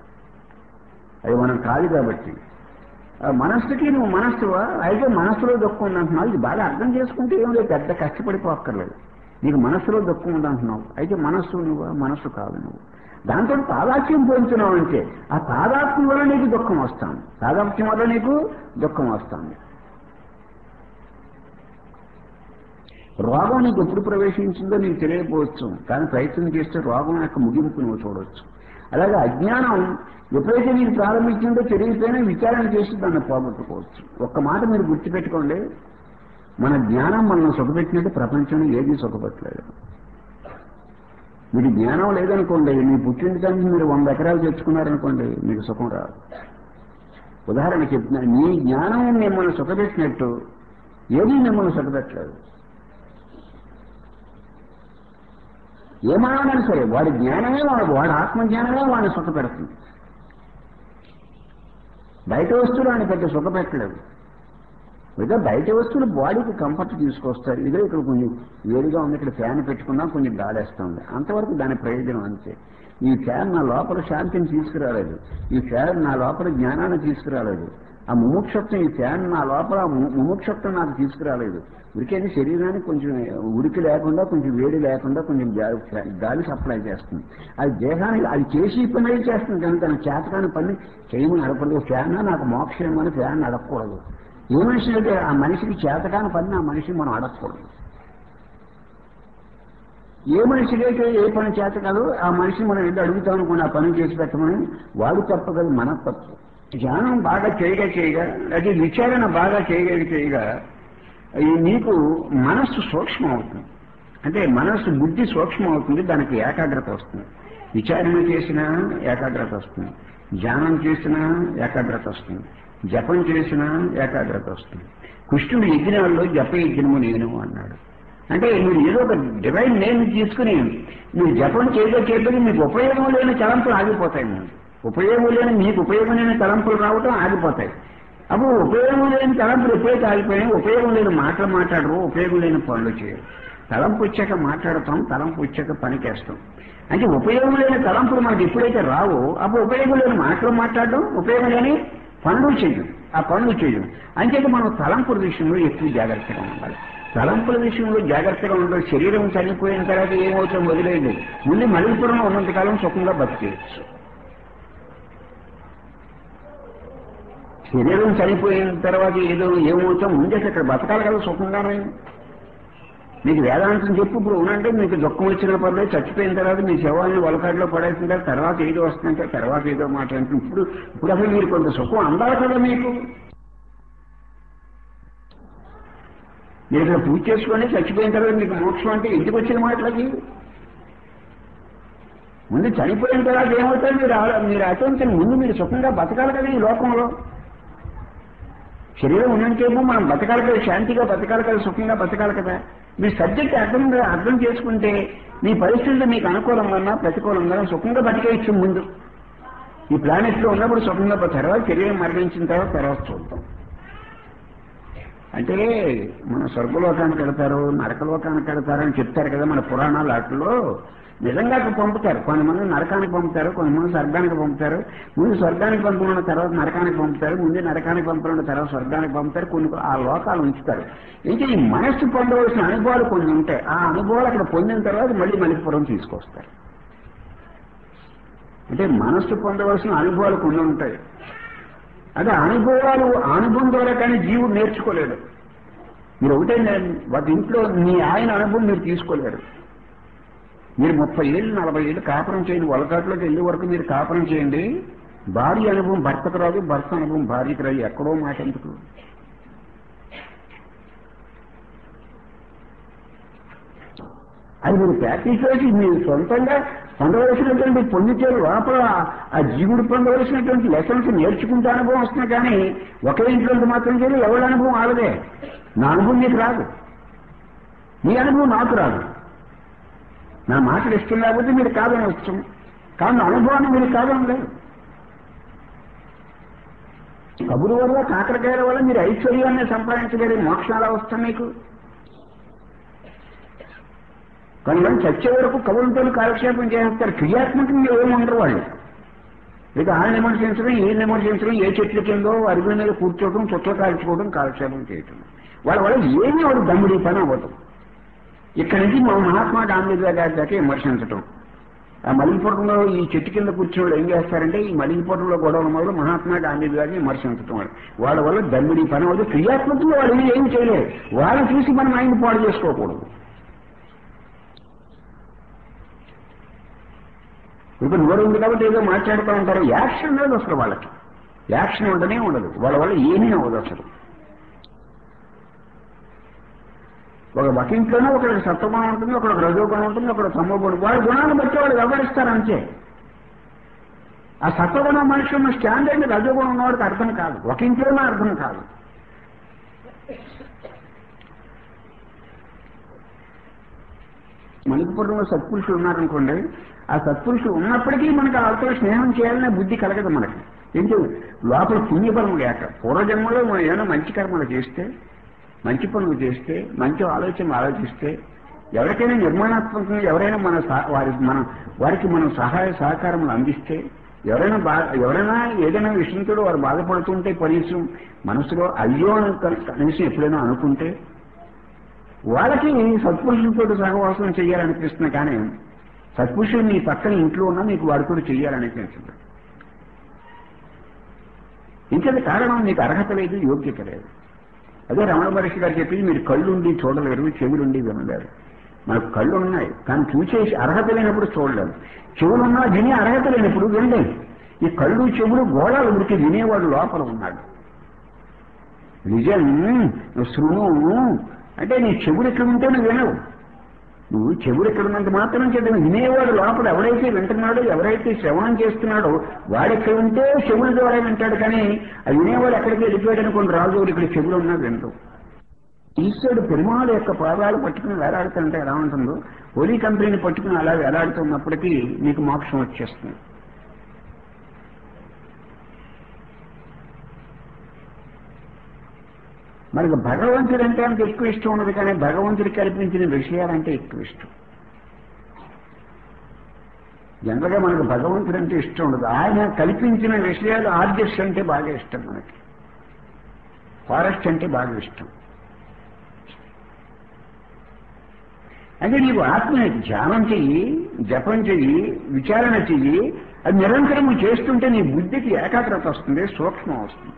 S1: అది మనం కాదు కాబట్టి ఆ మనస్సుకి నువ్వు మనస్సువా అయితే మనస్సులో దుఃఖం ఉందంటున్నావు ఇది బాగా అర్థం చేసుకుంటే ఏం లేదు పెద్ద కష్టపడిపోక్కర్లేదు నీకు మనస్సులో దుఃఖం ఉందంటున్నావు అయితే మనస్సు నువ్వా మనస్సు కాదు నువ్వు దాంతో తాదాత్మ్యం పోయించున్నావు అంటే ఆ తాదాత్మ్యం వల్ల నీకు దుఃఖం వస్తాను తాదాత్మ్యం వల్ల నీకు దుఃఖం వస్తుంది రోగం నీకు ఎప్పుడు ప్రవేశించిందో నీకు తెలియకపోవచ్చు కానీ ప్రయత్నం చేస్తే రోగం యొక్క ముగింపు నువ్వు చూడవచ్చు అలాగే అజ్ఞానం ఎప్పుడైతే నీకు ప్రారంభించిందో తెలియకపోయినా విచారణ చేసి దాన్ని పోగొట్టుకోవచ్చు ఒక్క మాట మీరు గుర్తుపెట్టుకోండి మన జ్ఞానం మనల్ని సుఖపెట్టినట్టు ప్రపంచంలో ఏది సుఖపెట్టలేదు మీకు జ్ఞానం లేదనుకోండి మీ పుట్టింటికానికి మీరు వంద ఎకరాలు తెచ్చుకున్నారనుకోండి మీకు సుఖం రాదు ఉదాహరణ చెప్తున్నాను మీ జ్ఞానం మిమ్మల్ని సుఖపెట్టినట్టు ఏది మిమ్మల్ని సుఖపెట్టలేదు ఏమానైనా సరే వాడి జ్ఞానమే వాడు వాడి ఆత్మజ్ఞానమే వాడిని సుఖపెడుతుంది బయట వస్తువులు ఆయన పెద్ద సుఖపెట్టలేదు లేదా బయట వస్తువులు బాడీకి కంఫర్ట్ తీసుకొస్తారు ఇదే ఇక్కడ కొంచెం వేడిగా ఉంది ఇక్కడ ఫ్యాన్ పెట్టుకున్నా కొంచెం గాలేస్తుంది అంతవరకు దాని ప్రయోజనం అంతే ఈ ఫ్యాన్ నా లోపల శాంతిని తీసుకురాలేదు ఈ ఫ్యాన్ నా లోపల జ్ఞానాన్ని తీసుకురాలేదు ఆ ముముక్షత్వం ఈ ఫ్యాన్ నా లోపల ము- ముముక్షత్వం నాకు తీసుకురాలేదు ఉరికేది శరీరానికి కొంచెం ఉరికి లేకుండా కొంచెం వేడి లేకుండా కొంచెం గా- గాలి సప్లై చేస్తుంది అది దేహానికి అది చేసి పని అయితే చేస్తుంది కానీ తన చేతకాని పని చేయమని నడపదు ఫ్యాన్ నాకు మోక్షం అని ఫ్యాన్ నడపకూడదు ఏ మనిషి అయితే ఆ మనిషికి చేతకాని పని ఆ మనిషి మనం అడగకూడదు ఏ మనిషికి అయితే ఏ పని చేత కాదు ఆ మనిషిని మనం వెళ్ళి అడుగుతాం అనుకోండి ఆ పని చేసి పెట్టమని వాడు తప్ప కాదు మన తప్పు ధ్యానం బాగా చేయగా చేయగా అది విచారణ బాగా చేయగా చేయగా ఈ నీకు మనస్సు సూక్ష్మం అవుతుంది అంటే మనస్సు బుద్ధి సూక్ష్మం అవుతుంది దానికి ఏకాగ్రత వస్తుంది విచారణ చేసినా ఏకాగ్రత వస్తుంది ధ్యానం చేసినా ఏకాగ్రత వస్తుంది జపం చేసినా ఏకాగ్రత వస్తుంది కృష్ణుడు యజ్ఞాల్లో జప యజ్ఞము నేను అన్నాడు అంటే మీరు ఏదో ఒక డివైన్ నేమ్ తీసుకుని మీరు జపం చేయగా చేయబడి మీకు ఉపయోగం లేని తలంపులు ఆగిపోతాయి ముందు ఉపయోగం లేని మీకు ఉపయోగం లేని తలంపులు రావటం ఆగిపోతాయి అప్పుడు ఉపయోగం లేని తలంపులు ఎప్పుడైతే ఆగిపోయినాయి ఉపయోగం లేని మాటలు మాట్లాడరు ఉపయోగం లేని పనులు చేయరు తలంపు వచ్చాక మాట్లాడతాం తలంపు వచ్చాక పనికేస్తాం అంటే ఉపయోగం లేని తలంపులు మనకి ఎప్పుడైతే రావో అప్పుడు ఉపయోగం లేని మాటలు మాట్లాడడం ఉపయోగం లేని పనులు చేయడం ఆ పనులు చేయడం అంచేత మనం తలంపుల విషయంలో ఎక్కువ జాగ్రత్తగా ఉండాలి తలంపుల విషయంలో జాగ్రత్తగా ఉండదు శరీరం చనిపోయిన తర్వాత ఏమవుతుందో వదిలేయండి ముందు మలిపురంలో ఉన్నంతకాలం సుఖంగా బతికేయచ్చు శరీరం చనిపోయిన తర్వాత ఏదో ఏమవుతాం ముందే ఇక్కడ బతకాలి కదా సుఖంగానే మీకు వేదాంతం చెప్పు ఇప్పుడు ఉన్నంటే మీకు దుఃఖం వచ్చిన పర్లేదు చచ్చిపోయిన తర్వాత మీ శవాన్ని వలకాడిలో పడేసిన తర్వాత తర్వాత ఏదో వస్తుందంటే తర్వాత ఏదో మాట అంటే ఇప్పుడు ఇప్పుడు అసలు మీరు కొంత సుఖం అందాలి కదా మీకు మీరు ఇక్కడ పూజ చేసుకొని చచ్చిపోయిన తర్వాత మీకు మోక్షం అంటే ఎందుకు వచ్చిన మాటలకి ముందు చనిపోయిన తర్వాత ఏమవుతారు మీరు ఆ- మీరు అటువంటి ముందు మీరు సుఖంగా బతకాలి కదా ఈ లోకంలో శరీరం ఉన్నంతసేపు మనం బతకాలి కదా శాంతిగా బతకాలి కదా సుఖంగా బతకాలి కదా మీ సబ్జెక్ట్ అర్థం అర్థం చేసుకుంటే మీ పరిస్థితులు మీకు అనుకూలంగా ప్రతికూలంగా సుఖంగా బతికేయచ్చు ముందు ఈ ప్లానెట్ లో ఉన్నప్పుడు సుఖంగా బత- తర్వాత శరీరం మరణించిన తర్వాత తర్వాత చూద్దాం అంటే మన స్వర్గలోకానికి వెళ్తారు నరకలోకానికి వెళ్తారు అని చెప్తారు కదా మన పురాణాలు వాటిలో నిజంగా అక్కడ పంపుతారు కొంతమంది నరకానికి పంపుతారు కొంతమంది స్వర్గానికి పంపుతారు ముందు స్వర్గానికి పంపుకున్న తర్వాత నరకానికి పంపుతారు ముందు నరకానికి పంపుకున్న తర్వాత స్వర్గానికి పంపుతారు కొన్ని ఆ లోకాలు ఉంచుతారు ఇంకా ఈ మనస్సు పొందవలసిన అనుభవాలు కొన్ని ఉంటాయి ఆ అనుభవాలు అక్కడ పొందిన తర్వాత మళ్ళీ మలిపురం తీసుకొస్తారు అంటే మనస్సు పొందవలసిన అనుభవాలు కొన్ని ఉంటాయి అదే అనుభవాలు అనుభవం ద్వారా కానీ జీవుడు నేర్చుకోలేడు మీరు ఒకటే నే- వాటి ఇంట్లో మీ ఆయన అనుభవం మీరు తీసుకోలేరు మీరు ముప్పై ఏళ్ళు నలభై ఏళ్ళు కాపురం చేయండి వలకాట్లోకి వెళ్ళే వరకు మీరు కాపురం చేయండి భార్య అనుభవం భర్తకు రాదు భర్త అనుభవం భార్యకు రాదు ఎక్కడో మాట ఎందుకు అది మీరు ప్రాక్టీస్ చేసి మీరు సొంతంగా పొందవలసినటువంటి పొందితే లోపల ఆ జీవుడు పొందవలసినటువంటి లెసన్స్ నేర్చుకుంటే అనుభవం వస్తుంది కానీ ఒకే ఇంట్లో మాత్రం చేయాలి ఎవరి అనుభవం ఆడదే నా అనుభవం నీకు రాదు నీ అనుభవం నాకు రాదు నా మాటలు ఇష్టం లేకపోతే మీరు కాదని ఇష్టం కానీ నా అనుభవాన్ని మీరు కాదని లేదు కబురు వల్ల కాకరకాయల వల్ల మీరు ఐశ్వర్యాన్ని సంపాదించగలిగే మోక్షాలు వస్తాయి మీకు కొంతమంది చచ్చే వరకు కవులతో కాలక్షేపం చేస్తారు క్రియాత్మకంగా ఏముండరు వాళ్ళు ఇక వాళ్ళని విమర్శించడం ఏం విమర్శించడం ఏ చెట్ల కిందో అరుగుల మీద కూర్చోవడం చుట్టూ కాల్చుకోవడం కాలక్షేపం చేయటం వాళ్ళ వల్ల ఏమీ వాడు దమ్ముడి పని అవ్వదు ఇక్కడి నుంచి మా మహాత్మా గాంధీ గారి దాకా విమర్శించటం ఆ మలిగిపోవడంలో ఈ చెట్టు కింద కూర్చున్న వాళ్ళు ఏం చేస్తారంటే ఈ మలిగిపోవడంలో గొడవల మొదలు మహాత్మా గాంధీ గారిని విమర్శించటం వాళ్ళు వాళ్ళ వల్ల దమ్మిడి పని అవ్వదు క్రియాత్మకంగా వాళ్ళు ఏం చేయలేరు వాళ్ళని చూసి మనం ఆయన పాడు చేసుకోకూడదు ఇప్పుడు నోరు ఉంది కాబట్టి ఏదో మాట్లాడుతూ ఉంటారు యాక్షన్ లేదు అసలు వాళ్ళకి యాక్షన్ ఉండనే ఉండదు వాళ్ళ వల్ల ఏమీ అవ్వదు అసలు ఒక ఒక ఇంట్లోనే ఒకరికి సత్వగుణం ఉంటుంది ఒకరికి రజోగుణం ఉంటుంది ఒకటి తమోగుణం వాడి గుణాన్ని బట్టి వాళ్ళు వ్యవహరిస్తారు అంతే ఆ సత్వగుణం మనిషి ఉన్న స్టాండర్డ్ రజోగుణం ఉన్నవాడికి అర్థం కాదు ఒక ఇంట్లోనే అర్థం కాదు మణిపురంలో సత్పురుషులు ఉన్నారనుకోండి ఆ సత్పురుషులు ఉన్నప్పటికీ మనకి వాళ్ళతో స్నేహం చేయాలనే బుద్ధి కలగదు మనకి ఏంటి లోపల పుణ్యబలం లేక పూర్వజన్మలో మనం ఏమైనా మంచి కర్మలు చేస్తే మంచి పనులు చేస్తే మంచి ఆలోచన ఆలోచిస్తే ఎవరికైనా నిర్మాణాత్మకంగా ఎవరైనా మన సహ- వారి మన వారికి మనం సహాయ సహకారములు అందిస్తే ఎవరైనా బా ఎవరైనా ఏదైనా విషయంతో వారు బాధపడుతుంటే కనీసం మనసులో అయ్యో అని కని- కనీసం ఎప్పుడైనా అనుకుంటే వాళ్ళకి సత్పురుషులతో సహవాసం చేయాలనిపిస్తుంది కానీ సత్పురుషుడు మీ పక్కన ఇంట్లో ఉన్నా మీకు వాడితో చేయాలనిపించదు ఇంకేది కారణం మీకు అర్హత లేదు యోగ్యత లేదు అదే రమణ మహర్షి గారు చెప్పింది మీరు కళ్ళుండి చూడలేరు చెవులుండి వినలేరు మనకు కళ్ళు ఉన్నాయి కానీ చూసే అర్హత లేనప్పుడు చూడలేము చెవులున్నా వినే అర్హత లేనప్పుడు వినలేము ఈ కళ్ళు చెవులు గోళాలు ఉడికి వినేవాడు లోపల ఉన్నాడు నిజం శృణు అంటే నీ చెవులు ఎక్కడ ఉంటే నువ్వు వినవు నువ్వు చెవులు ఎక్కడ ఉన్నంత మాత్రం చేత వినేవాడు లోపల ఎవరైతే వింటున్నాడో ఎవరైతే శ్రవణం చేస్తున్నాడో వాడెక్కడ ఉంటే చెవుల ద్వారా వింటాడు కానీ ఆ వినేవాడు ఎక్కడికి వెళ్ళిపోయాడు అనుకోండి రాజు ఇక్కడ చెవులు ఉన్నా వినరు ఈశ్వరుడు పెరుమాళ యొక్క పాదాలు పట్టుకుని వేలాడుతుంటే ఎలా ఉంటుందో ఒలి కంపెనీని పట్టుకుని అలా వేలాడుతున్నప్పటికీ నీకు మోక్షం వచ్చేస్తుంది మనకు భగవంతుడు అంటే అంత ఎక్కువ ఇష్టం ఉండదు కానీ భగవంతుడు కల్పించిన విషయాలంటే ఎక్కువ ఇష్టం జనరల్గా మనకు భగవంతుడు అంటే ఇష్టం ఉండదు ఆయన కల్పించిన విషయాలు ఆర్జెస్ అంటే బాగా ఇష్టం మనకి ఫారెస్ట్ అంటే బాగా ఇష్టం అంటే నీవు ఆత్మని ధ్యానం చెయ్యి జపం చెయ్యి విచారణ చెయ్యి అది నిరంతరం చేస్తుంటే నీ బుద్ధికి ఏకాగ్రత వస్తుంది సూక్ష్మం వస్తుంది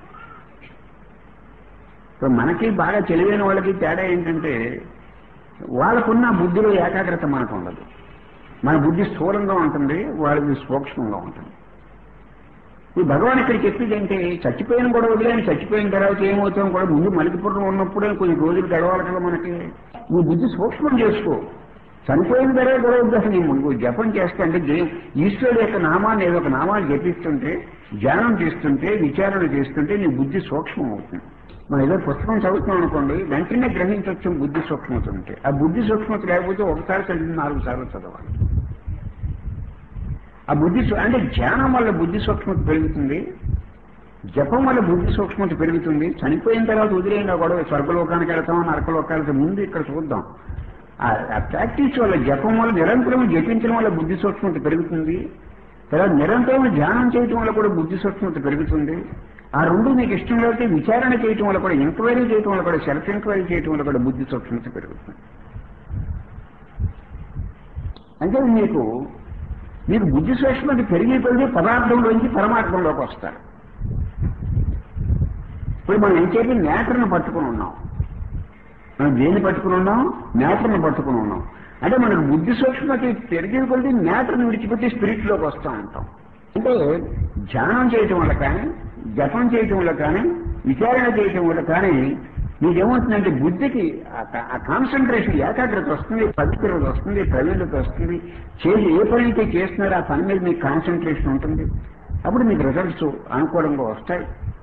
S1: ఇప్పుడు మనకి బాగా తెలివైన వాళ్ళకి తేడా ఏంటంటే వాళ్ళకున్న బుద్ధిలో ఏకాగ్రత మనకు ఉండదు మన బుద్ధి స్థూలంగా ఉంటుంది వాళ్ళది సూక్ష్మంగా ఉంటుంది ఈ భగవాన్ ఇక్కడ చెప్పేది అంటే చచ్చిపోయిన కూడా వదిలేని చచ్చిపోయిన తర్వాత ఏమవుతాం కూడా ముందు మలికిపురం ఉన్నప్పుడే కొన్ని రోజులు గడవాలి కదా మనకి నువ్వు బుద్ధి సూక్ష్మం చేసుకో చనిపోయిన తర్వాత గొడవ అసలు నీ ముందు జపం చేస్తే అంటే దే- ఈశ్వరుడు యొక్క నామాన్ని ఏదో ఒక నామాన్ని జపిస్తుంటే ధ్యానం చేస్తుంటే విచారణ చేస్తుంటే నీ బుద్ధి సూక్ష్మం అవుతుంది మనం ఏదో పుస్తకం చదువుతున్నాం అనుకోండి వెంటనే గ్రహించవచ్చు బుద్ధి సూక్ష్మత ఉంటే ఆ బుద్ధి సూక్ష్మత లేకపోతే ఒకసారి చదివి నాలుగు సార్లు చదవాలి ఆ బుద్ధి సూ- అంటే ధ్యానం వల్ల బుద్ధి సూక్ష్మత పెరుగుతుంది జపం వల్ల బుద్ధి సూక్ష్మత పెరుగుతుంది చనిపోయిన తర్వాత వదిలేయండి ఆ గొడవ స్వర్గలోకానికి వెళ్తాం నరకలోకానికి ముందు ఇక్కడ చూద్దాం ఆ- ఆ ప్రాక్టీస్ వల్ల జపం వల్ల నిరంతరం జపించడం వల్ల బుద్ధి సూక్ష్మత పెరుగుతుంది తర్వాత నిరంతరం ధ్యానం చేయటం వల్ల కూడా బుద్ధి సూక్ష్మత పెరుగుతుంది ఆ రెండు మీకు ఇష్టం లేకపోతే విచారణ చేయటం వల్ల కూడా ఎంక్వైరీ చేయటం వల్ల కూడా సెల్ఫ్ ఎంక్వైరీ చేయటం వల్ల కూడా బుద్ధి సూక్ష్మత పెరుగుతుంది అంటే మీకు మీకు బుద్ధి సూక్ష్మత పెరిగి పెరిగి పదార్థంలోంచి పరమార్థంలోకి వస్తారు ఇప్పుడు మనం ఎంచేపి నేటర్ను పట్టుకుని ఉన్నాం మనం దేన్ని పట్టుకుని ఉన్నాం మ్యాటర్ను పట్టుకుని ఉన్నాం అంటే మనకు బుద్ధి సూక్ష్మత పెరిగిన కొద్ది మ్యాటర్ని విడిచిపెట్టి స్పిరిట్ లోకి వస్తూ ఉంటాం అంటే ధ్యానం చేయటం వల్ల కానీ జపం చేయటం వల్ల కానీ విచారణ చేయటం వల్ల కానీ మీకేమవుతుందంటే బుద్ధికి ఆ- ఆ కాన్సన్ట్రేషన్ ఏకాగ్రత వస్తుంది పవిత్రత వస్తుంది ప్రవీణత వస్తుంది చేసి ఏ పని అయితే చేస్తున్నారో ఆ పని మీద మీకు కాన్సన్ట్రేషన్ ఉంటుంది అప్పుడు మీకు రిజల్ట్స్ అనుకూలంగా వస్తాయి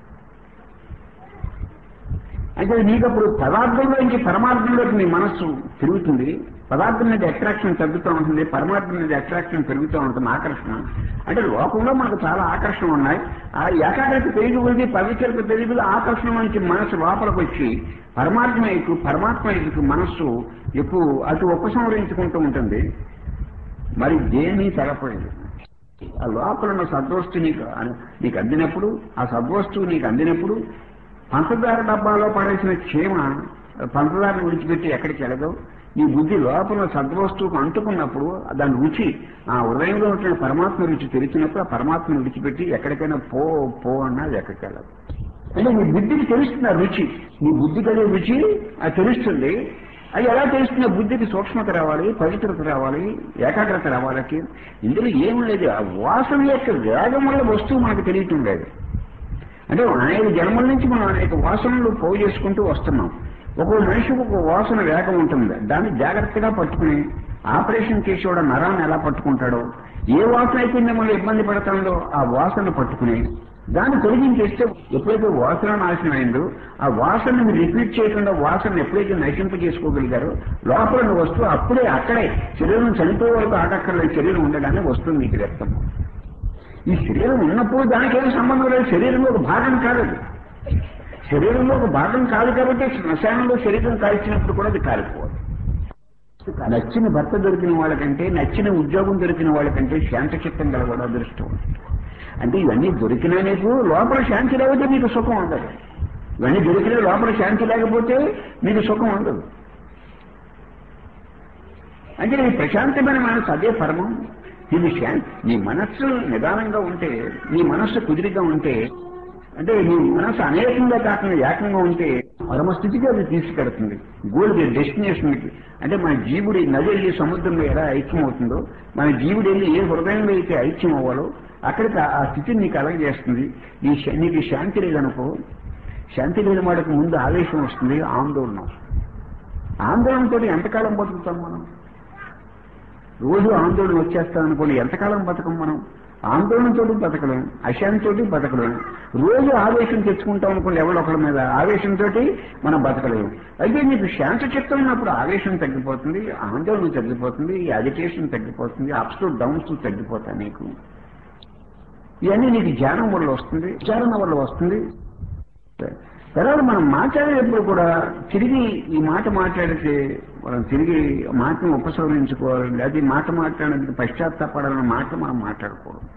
S1: అయితే నీకు అప్పుడు పదార్థంలోంచి పరమార్థంలోకి నీ మనస్సు తిరుగుతుంది పదార్థం మీద అట్రాక్షన్ తగ్గుతూ ఉంటుంది పరమార్థం మీద అట్రాక్షన్ పెరుగుతూ ఉంటుంది ఆకర్షణ అంటే లోకంలో మనకు చాలా ఆకర్షణ ఉన్నాయి ఆ ఏకాగ్రత పెరిగి కొద్ది పవిత్రత పెరిగి ఆకర్షణ నుంచి మనసు లోపలికి వచ్చి పరమాత్మ ఎక్కువ పరమాత్మ ఎక్కువ మనస్సు ఎక్కువ అటు ఉపసంహరించుకుంటూ ఉంటుంది మరి దేన్ని తెలపలేదు ఆ లోపల ఉన్న సద్వస్తు నీకు అన- నీకు అందినప్పుడు ఆ సద్వస్తువు నీకు అందినప్పుడు పంచదార డబ్బాలో పడేసిన చీమ పంచదారను విడిచిపెట్టి ఎక్కడికి వెళ్ళదు నీ బుద్ధి లోపల సద్వస్తువుకు అంటుకున్నప్పుడు దాని రుచి ఆ హృదయంలో ఉంటున్న పరమాత్మ రుచి తెలిసినప్పుడు ఆ పరమాత్మను విడిచిపెట్టి ఎక్కడికైనా పో పో అన్నా అది ఎక్కడికి వెళ్ళదు అంటే నీ బుద్ధికి తెలుస్తుంది ఆ రుచి నీ బుద్ధికి అదే రుచి అది తెలుస్తుంది అది ఎలా తెలుస్తుంది బుద్ధికి సూక్ష్మత రావాలి పవిత్రత రావాలి ఏకాగ్రత రావాలి ఇందులో ఏం లేదు ఆ వాసన యొక్క వేగం వల్ల వస్తువు మనకు తెలియటం లేదు అంటే అనేక జన్మల నుంచి మనం అనేక వాసనలు పోగు చేసుకుంటూ వస్తున్నాం ఒక్కో మనిషికి ఒక వాసన వేగం ఉంటుంది దాన్ని జాగ్రత్తగా పట్టుకుని ఆపరేషన్ చేసేవాడు నరాన్ని ఎలా పట్టుకుంటాడో ఏ వాసన అయితే మిమ్మల్ని ఇబ్బంది పడుతుందో ఆ వాసన పట్టుకుని దాన్ని తొలగించేస్తే ఎప్పుడైతే వాసన నాశనం అయిందో ఆ వాసనని మీరు రిపీట్ చేయకుండా వాసన ఎప్పుడైతే నశింప చేసుకోగలిగారో లోపల ఉన్న వస్తువు అప్పుడే అక్కడే శరీరం చనిపోయే వరకు ఆటక్కర్లేదు శరీరం ఉండగానే వస్తుంది మీకు రక్తం ఈ శరీరం ఉన్నప్పుడు దానికి ఏం సంబంధం లేదు శరీరంలో ఒక భాగం కాదు అది. శరీరంలో ఒక భాగం కాదు కాబట్టి శ్మశానంలో శరీరం కాల్చినప్పుడు కూడా అది కాలిపోవాలి నచ్చిన భర్త దొరికిన వాళ్ళకంటే నచ్చిన ఉద్యోగం దొరికిన వాళ్ళకంటే శాంత చిత్తం కలగడం అదృష్టం అంటే ఇవన్నీ దొరికినా నీకు లోపల శాంతి లేకపోతే నీకు సుఖం ఉండదు ఇవన్నీ దొరికినా లోపల శాంతి లేకపోతే నీకు సుఖం ఉండదు అంటే నీ ప్రశాంతమైన మనసు అదే పరమం ఇది శాంతి నీ మనస్సు నిదానంగా ఉంటే నీ మనస్సు కుదిరిగా ఉంటే అంటే నీ మనస్సు అనేకంగా కాకుండా ఏకంగా ఉంటే పరమ స్థితికి అది తీసుకెడుతుంది గోల్ డెస్టినేషన్ కి అంటే మన జీవుడి నది వెళ్ళి సముద్రంలో ఎలా ఐక్యం అవుతుందో మన జీవుడు వెళ్ళి ఏ హృదయంలో అయితే ఐక్యం అవ్వాలో అక్కడికి ఆ- ఆ స్థితిని నీకు అలగజేస్తుంది ఈ శ- నీకు ఈ శాంతి లేదనుకో శాంతి లేని వాడికి ముందు ఆవేశం వస్తుంది ఆందోళన వస్తుంది ఆందోళనతో ఎంతకాలం బతుకుతాం మనం రోజు ఆందోళన వచ్చేస్తాం అనుకోండి ఎంతకాలం బతకం మనం ఆందోళనతో బతకడం అశాంతితోటి బతకడం రోజు ఆవేశం తెచ్చుకుంటాం అనుకోండి ఎవరొకరి మీద ఆవేశంతో మనం బతకలేము అయితే మీకు శాంత చిత్తం ఉన్నప్పుడు ఆవేశం తగ్గిపోతుంది ఆందోళన తగ్గిపోతుంది ఈ అజిటేషన్ తగ్గిపోతుంది అప్స్ డౌన్స్ తగ్గిపోతాయి నీకు ఇవన్నీ నీకు ధ్యానం వల్ల వస్తుంది విచారణ వల్ల వస్తుంది తర్వాత మనం మాట్లాడేటప్పుడు కూడా తిరిగి ఈ మాట మాట్లాడితే మనం తిరిగి మాటను ఉపసంహరించుకోవాలి లేదా ఈ మాట మాట్లాడడానికి పశ్చాత్తాపడాలన్న మాట మనం మాట్లాడకూడదు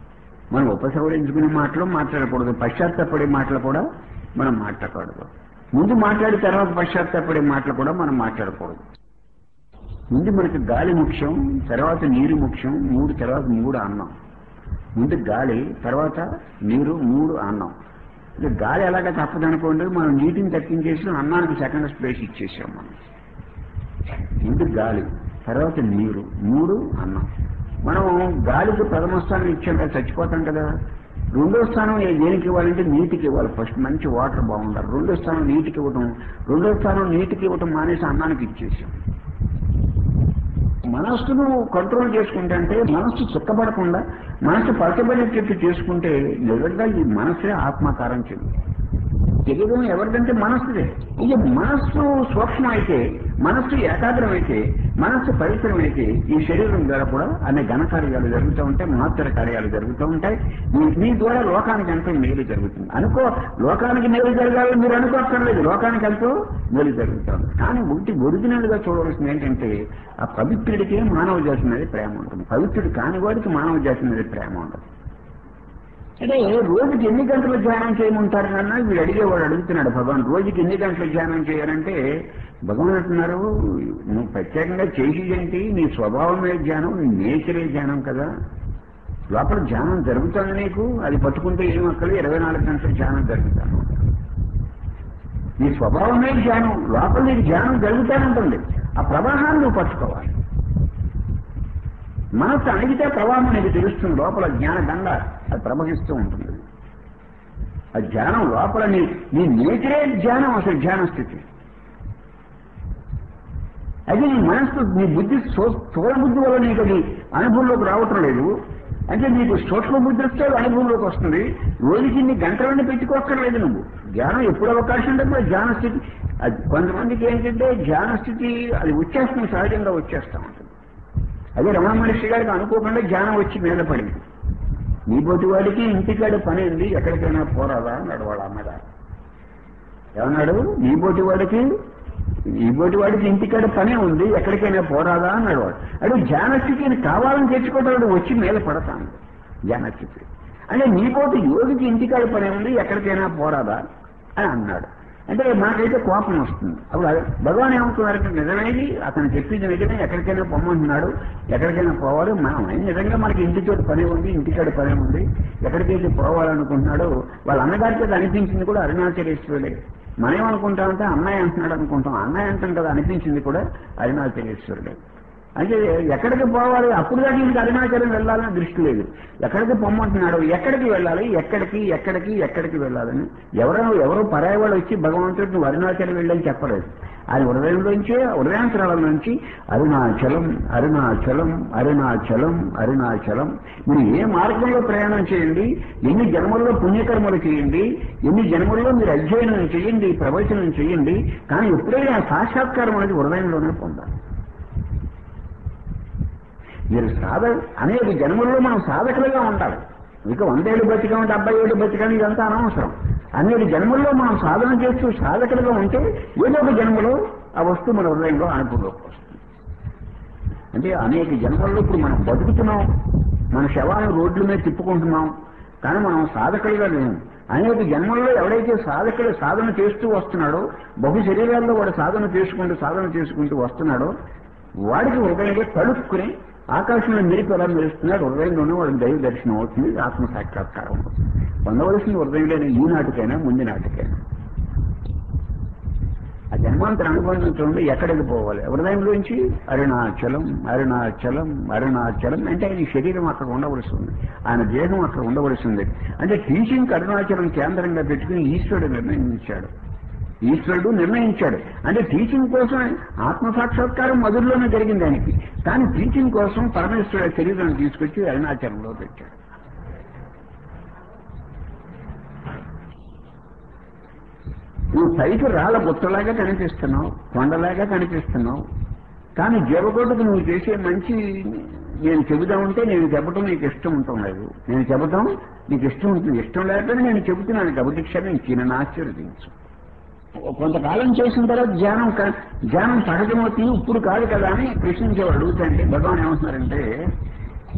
S1: మనం ఉపసంహరించుకునే మాటలు మాట్లాడకూడదు పశ్చాత్తాపడే మాటలు కూడా మనం మాట్లాడకూడదు ముందు మాట్లాడి తర్వాత పశ్చాత్తాపడే మాటలు కూడా మనం మాట్లాడకూడదు ముందు మనకి గాలి ముఖ్యం తర్వాత నీరు ముఖ్యం మూడు తర్వాత మూడు అన్నం ముందు గాలి తర్వాత నీరు మూడు అన్నం ఇక గాలి ఎలాగ తప్పదనుకోండి మనం నీటిని తగ్గించేసి అన్నానికి సెకండ్ స్పేస్ ఇచ్చేసాం మనం ముందు గాలి తర్వాత నీరు మూడు అన్నం మనం గాలికి ప్రథమ స్థానం ఇచ్చాం కదా చచ్చిపోతాం కదా రెండో స్థానం ఏ- దేనికి ఇవ్వాలంటే నీటికి ఇవ్వాలి ఫస్ట్ మంచి వాటర్ బాగుండాలి రెండో స్థానం నీటికి ఇవ్వటం రెండో స్థానం నీటికి ఇవ్వటం మానేసి అన్నానికి ఇచ్చేసాం మనస్సును కంట్రోల్ చేసుకుంటే అంటే మనస్సు చుక్కబడకుండా మనస్సు పరచబడేటట్టు చేసుకుంటే నిజంగా ఈ మనస్సే ఆత్మకారం చెంది శరీరం ఎవరిదంటే మనస్సుదే ఇక మనస్సు సూక్ష్మం అయితే మనస్సు ఏకాగ్రం అయితే మనస్సు పవిత్రం అయితే ఈ శరీరం ద్వారా కూడా అనే ఘన కార్యాలు జరుగుతూ ఉంటాయి మహత్తర కార్యాలు జరుగుతూ ఉంటాయి మీ- మీ ద్వారా లోకానికి ఎంతో మేలు జరుగుతుంది అనుకో లోకానికి మేలు జరగాలని మీరు అనుకోక్కర్లేదు లోకానికి ఎంతో మేలు జరుగుతుంది కానీ ఒకటి ఒరిజినల్ గా చూడవలసింది ఏంటంటే ఆ పవిత్రుడికి మానవ జాతి మీద ప్రేమ ఉంటుంది పవిత్రుడు కాని వాడికి మానవ జాతి మీద ప్రేమ ఉండదు అంటే రోజుకి ఎన్ని గంటలు ధ్యానం చేయమంటారన్నా వీడు అడిగేవాడు అడుగుతున్నాడు భగవాన్ రోజుకి ఎన్ని గంటలు ధ్యానం చేయాలంటే భగవాన్ అంటున్నారు నువ్వు ప్రత్యేకంగా చేసి ఏంటి నీ స్వభావమే ధ్యానం నీ నేచరే ధ్యానం కదా లోపల ధ్యానం జరుగుతుంది నీకు అది పట్టుకుంటే ఏం అక్కలు ఇరవై నాలుగు గంటలు ధ్యానం జరుగుతాను నీ స్వభావమే ధ్యానం లోపల నీకు ధ్యానం జరుగుతానంటుంది ఆ ప్రవాహాన్ని నువ్వు పట్టుకోవాలి మనస్సు అణిగితే ప్రవాహం నీకు తెలుస్తుంది లోపల జ్ఞాన గంగ అది ప్రవహిస్తూ ఉంటుంది ఆ ధ్యానం లోపల నీ నీ నేచరే ధ్యానం అసలు ధ్యాన స్థితి అది నీ మనస్సు నీ బుద్ధి స్థూ- స్థూల బుద్ధి వల్ల నీకు అది అనుభవంలోకి రావటం లేదు అంటే నీకు సూక్ష్మ బుద్ధి వస్తే అది అనుభవంలోకి వస్తుంది రోజుకి నీ గంటలన్నీ పెట్టుకోక్కర్లేదు నువ్వు ధ్యానం ఎప్పుడు అవకాశం ఉంటే అప్పుడు ధ్యాన స్థితి అది కొంతమందికి ఏంటంటే ధ్యాన స్థితి అది వచ్చేస్తుంది సహజంగా వచ్చేస్తా ఉంటుంది అదే రమణ మహర్షి గారికి అనుకోకుండా జ్ఞానం వచ్చి మీద పడింది నీ బోటి వాడికి ఇంటికాడ పని ఉంది ఎక్కడికైనా పోరాదా అన్నాడు వాళ్ళ అమ్మగారు ఏమన్నాడు నీ బోటి వాడికి ఈ బోటి వాడికి ఇంటికాడ పనే ఉంది ఎక్కడికైనా పోరాదా అన్నాడు వాడు అడు జ్ఞానస్థితిని కావాలని తెచ్చుకోవటం వచ్చి మీద పడతాను జ్ఞానస్థితి అంటే నీ పోటీ యోగికి ఇంటికాడ పనే ఉంది ఎక్కడికైనా పోరాదా అని అన్నాడు అంటే మాకైతే కోపం వస్తుంది అప్పుడు అదే భగవాన్ ఏమవుతున్నారంటే నిజమేది అతను చెప్పింది నిజమే ఎక్కడికైనా పొమ్మంటున్నాడు ఎక్కడికైనా పోవాలి మనం నిజంగా మనకి ఇంటితో పని ఉంది ఇంటికాడ పని ఉంది ఎక్కడికైతే పోవాలనుకుంటున్నాడో వాళ్ళ అన్నగారికి అది అనిపించింది కూడా అరుణాచలేశ్వరుడే మనం ఏమనుకుంటామంటే అన్నయ్య అంటున్నాడు అనుకుంటాం అన్నయ్య అంటాం కదా అనిపించింది కూడా అరుణాచలేశ్వరుడే అంటే ఎక్కడికి పోవాలి అప్పుడు దాకా ఇంక అరుణాచలం వెళ్ళాలని దృష్టి లేదు ఎక్కడికి పొమ్మంటున్నాడు ఎక్కడికి వెళ్ళాలి ఎక్కడికి ఎక్కడికి ఎక్కడికి వెళ్ళాలని ఎవరో ఎవరో పరాయి వాళ్ళు వచ్చి భగవంతుడు నువ్వు అరుణాచలం వెళ్ళని చెప్పలేదు ఆయన హృదయంలోంచి హృదయాంతరాల నుంచి అరుణాచలం అరుణాచలం అరుణాచలం అరుణాచలం మీరు ఏ మార్గంలో ప్రయాణం చేయండి ఎన్ని జన్మల్లో పుణ్యకర్మలు చేయండి ఎన్ని జన్మల్లో మీరు అధ్యయనం చేయండి ప్రవచనం చేయండి కానీ ఎప్పుడైనా సాక్షాత్కారం అనేది హృదయంలోనే పొందాలి మీరు సాధ అనేక జన్మల్లో మనం సాధకులుగా ఉండాలి ఇక వందేళ్ళు బతికాం డెబ్బై ఏళ్ళు బతికాం ఇదంతా అనవసరం అనేక జన్మల్లో మనం సాధన చేస్తూ సాధకులుగా ఉంటే ఏదో ఒక జన్మలో ఆ వస్తువు మన హృదయంలో అనుభవంలోకి వస్తుంది అంటే అనేక జన్మల్లో ఇప్పుడు మనం బతుకుతున్నాం మన శవాలను రోడ్ల మీద తిప్పుకుంటున్నాం కానీ మనం సాధకులుగా లేము అనేక జన్మల్లో ఎవడైతే సాధకులు సాధన చేస్తూ వస్తున్నాడో బహు శరీరాల్లో వాడు సాధన చేసుకుంటూ సాధన చేసుకుంటూ వస్తున్నాడో వాడికి హృదయంలో తలుపుకుని ఆకాశంలో మెరుపు ఎలా మెరుస్తున్నాడు హృదయంలోనే వాడికి దైవ దర్శనం అవుతుంది ఆత్మ సాక్షాత్కారం అవుతుంది పొందవలసిన హృదయంలోనే ఈ నాటికైనా ముందు నాటికైనా ఆ జన్మాంతర అనుభవించడంలో ఎక్కడికి పోవాలి హృదయంలోంచి అరుణాచలం అరుణాచలం అరుణాచలం అంటే ఆయన శరీరం అక్కడ ఉండవలసి ఉంది ఆయన దేహం అక్కడ ఉండవలసి ఉంది అంటే టీచింగ్ అరుణాచలం కేంద్రంగా పెట్టుకుని ఈశ్వరుడు నిర్ణయించాడు ఈశ్వరుడు నిర్ణయించాడు అంటే టీచింగ్ కోసం ఆత్మ సాక్షాత్కారం మధురలోనే జరిగింది ఆయనకి కానీ టీచింగ్ కోసం పరమేశ్వరుడు శరీరాన్ని తీసుకొచ్చి అరుణాచలంలో పెట్టాడు నువ్వు పైకి రాళ్ళ గుట్టలాగా కనిపిస్తున్నావు కొండలాగా కనిపిస్తున్నావు కానీ జీవకోటకు నువ్వు చేసే మంచి నేను చెబుదామంటే నేను చెప్పడం నీకు ఇష్టం ఉండటం లేదు నేను చెబుతాం నీకు ఇష్టం ఉంటుంది ఇష్టం లేకపోతే నేను చెబుతున్నాను కాబట్టి క్షమించి నన్ను ఆశీర్వదించు కొంతకాలం చేసిన తర్వాత ధ్యానం క- ధ్యానం సహజమవుతుంది ఇప్పుడు కాదు కదా అని ప్రశ్నించేవాడు అడుగుతాంటే భగవాన్ ఏమంటున్నారంటే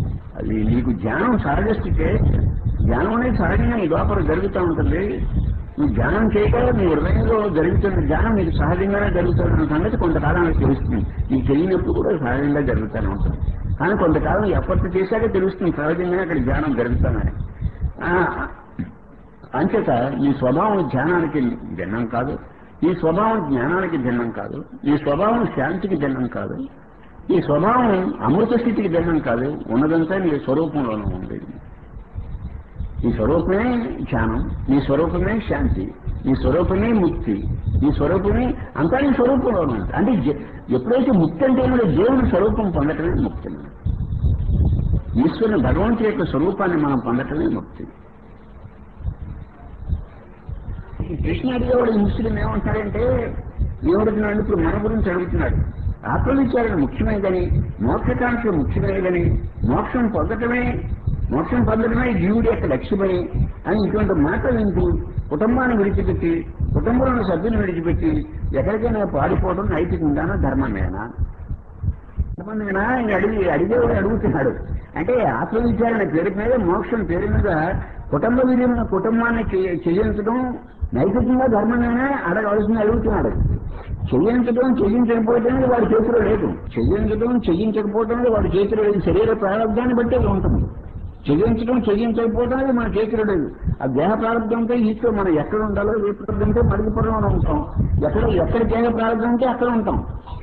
S1: అది నీకు ధ్యానం సహజ స్థితే ధ్యానం అనేది సహజంగా నీ లోపల జరుగుతూ ఉంటుంది ఈ ధ్యానం చేయక మీ హృదయంలో జరుగుతున్న ధ్యానం మీకు సహజంగానే జరుగుతున్న సంగతి కొంతకాలానికి తెలుస్తుంది మీకు తెలియనప్పుడు కూడా సహజంగా జరుగుతూనే ఉంటుంది కానీ కొంతకాలం ఎఫర్ట్ చేశాక తెలుస్తుంది సహజంగానే అక్కడ ధ్యానం జరుగుతుందని ఆ, అంచేత ఈ స్వభావం ధ్యానానికి భిన్నం కాదు ఈ స్వభావం జ్ఞానానికి భిన్నం కాదు ఈ స్వభావం శాంతికి భిన్నం కాదు ఈ స్వభావం అమృత స్థితికి భిన్నం కాదు ఉన్నదంతా నీ స్వరూపంలోనూ ఉంది ఈ స్వరూపమే ధ్యానం నీ స్వరూపమే శాంతి నీ స్వరూపమే ముక్తి నీ స్వరూపమే అంతా నీ స్వరూపంలో ఉంది అంటే జ- ఎప్పుడైతే ముక్తి అంటే ఏమిటో దేవుని స్వరూపం పొందటమే ముక్తి ఈశ్వరుని భగవంతుడి యొక్క స్వరూపాన్ని మనం పొందటమే ముక్తి ఈ కృష్ణ అడిగేవాడు ఈ ముస్లిం ఏమంటారంటే ఏమడుతున్నాడు ఇప్పుడు మన గురించి అడుగుతున్నాడు ఆత్మవిచారణ ముఖ్యమైనదని మోక్షకాంక్ష ముఖ్యమైనదని మోక్షం పొందటమే మోక్షం పొందడమే జీవుడి యొక్క లక్ష్యమని అని ఇటువంటి మాటలు వింటూ కుటుంబాన్ని విడిచిపెట్టి కుటుంబంలోని సభ్యులను విడిచిపెట్టి ఎక్కడికైనా పాడిపోవడం నైతికంగానా ధర్మమేనా ధర్మమేనా ఆయన అడిగి అడిగేవాడు అడుగుతున్నాడు అంటే ఆత్మవిచారణ పేరు మీద మోక్షం పేరు మీద కుటుంబ విలీన కుటుంబాన్ని చేయ- చేయించడం నైతికంగా ధర్మమేనా అడగవలసింది అడుగుతున్నాడు చెయ్యించడం చెయ్యించకపోవడం అనేది వాడి చేతిలో లేదు చెయ్యించడం చెయ్యించకపోవడం అనేది వాడి చేతిలో లేదు శరీర ప్రారంభాన్ని బట్టి అది ఉంటుంది చెయ్యించడం చెయ్యించకపోవడం అనేది మన చేతిలో లేదు ఆ దేహ ప్రారంభంతో ఈశ్వరు మనం ఎక్కడ ఉండాలో ఏ ప్రారంభంతో మరుగుపురంలో ఉంటాం ఎక్కడ ఎక్కడ దేహ ప్రారంభం ఉంటే అక్కడ ఉంటాం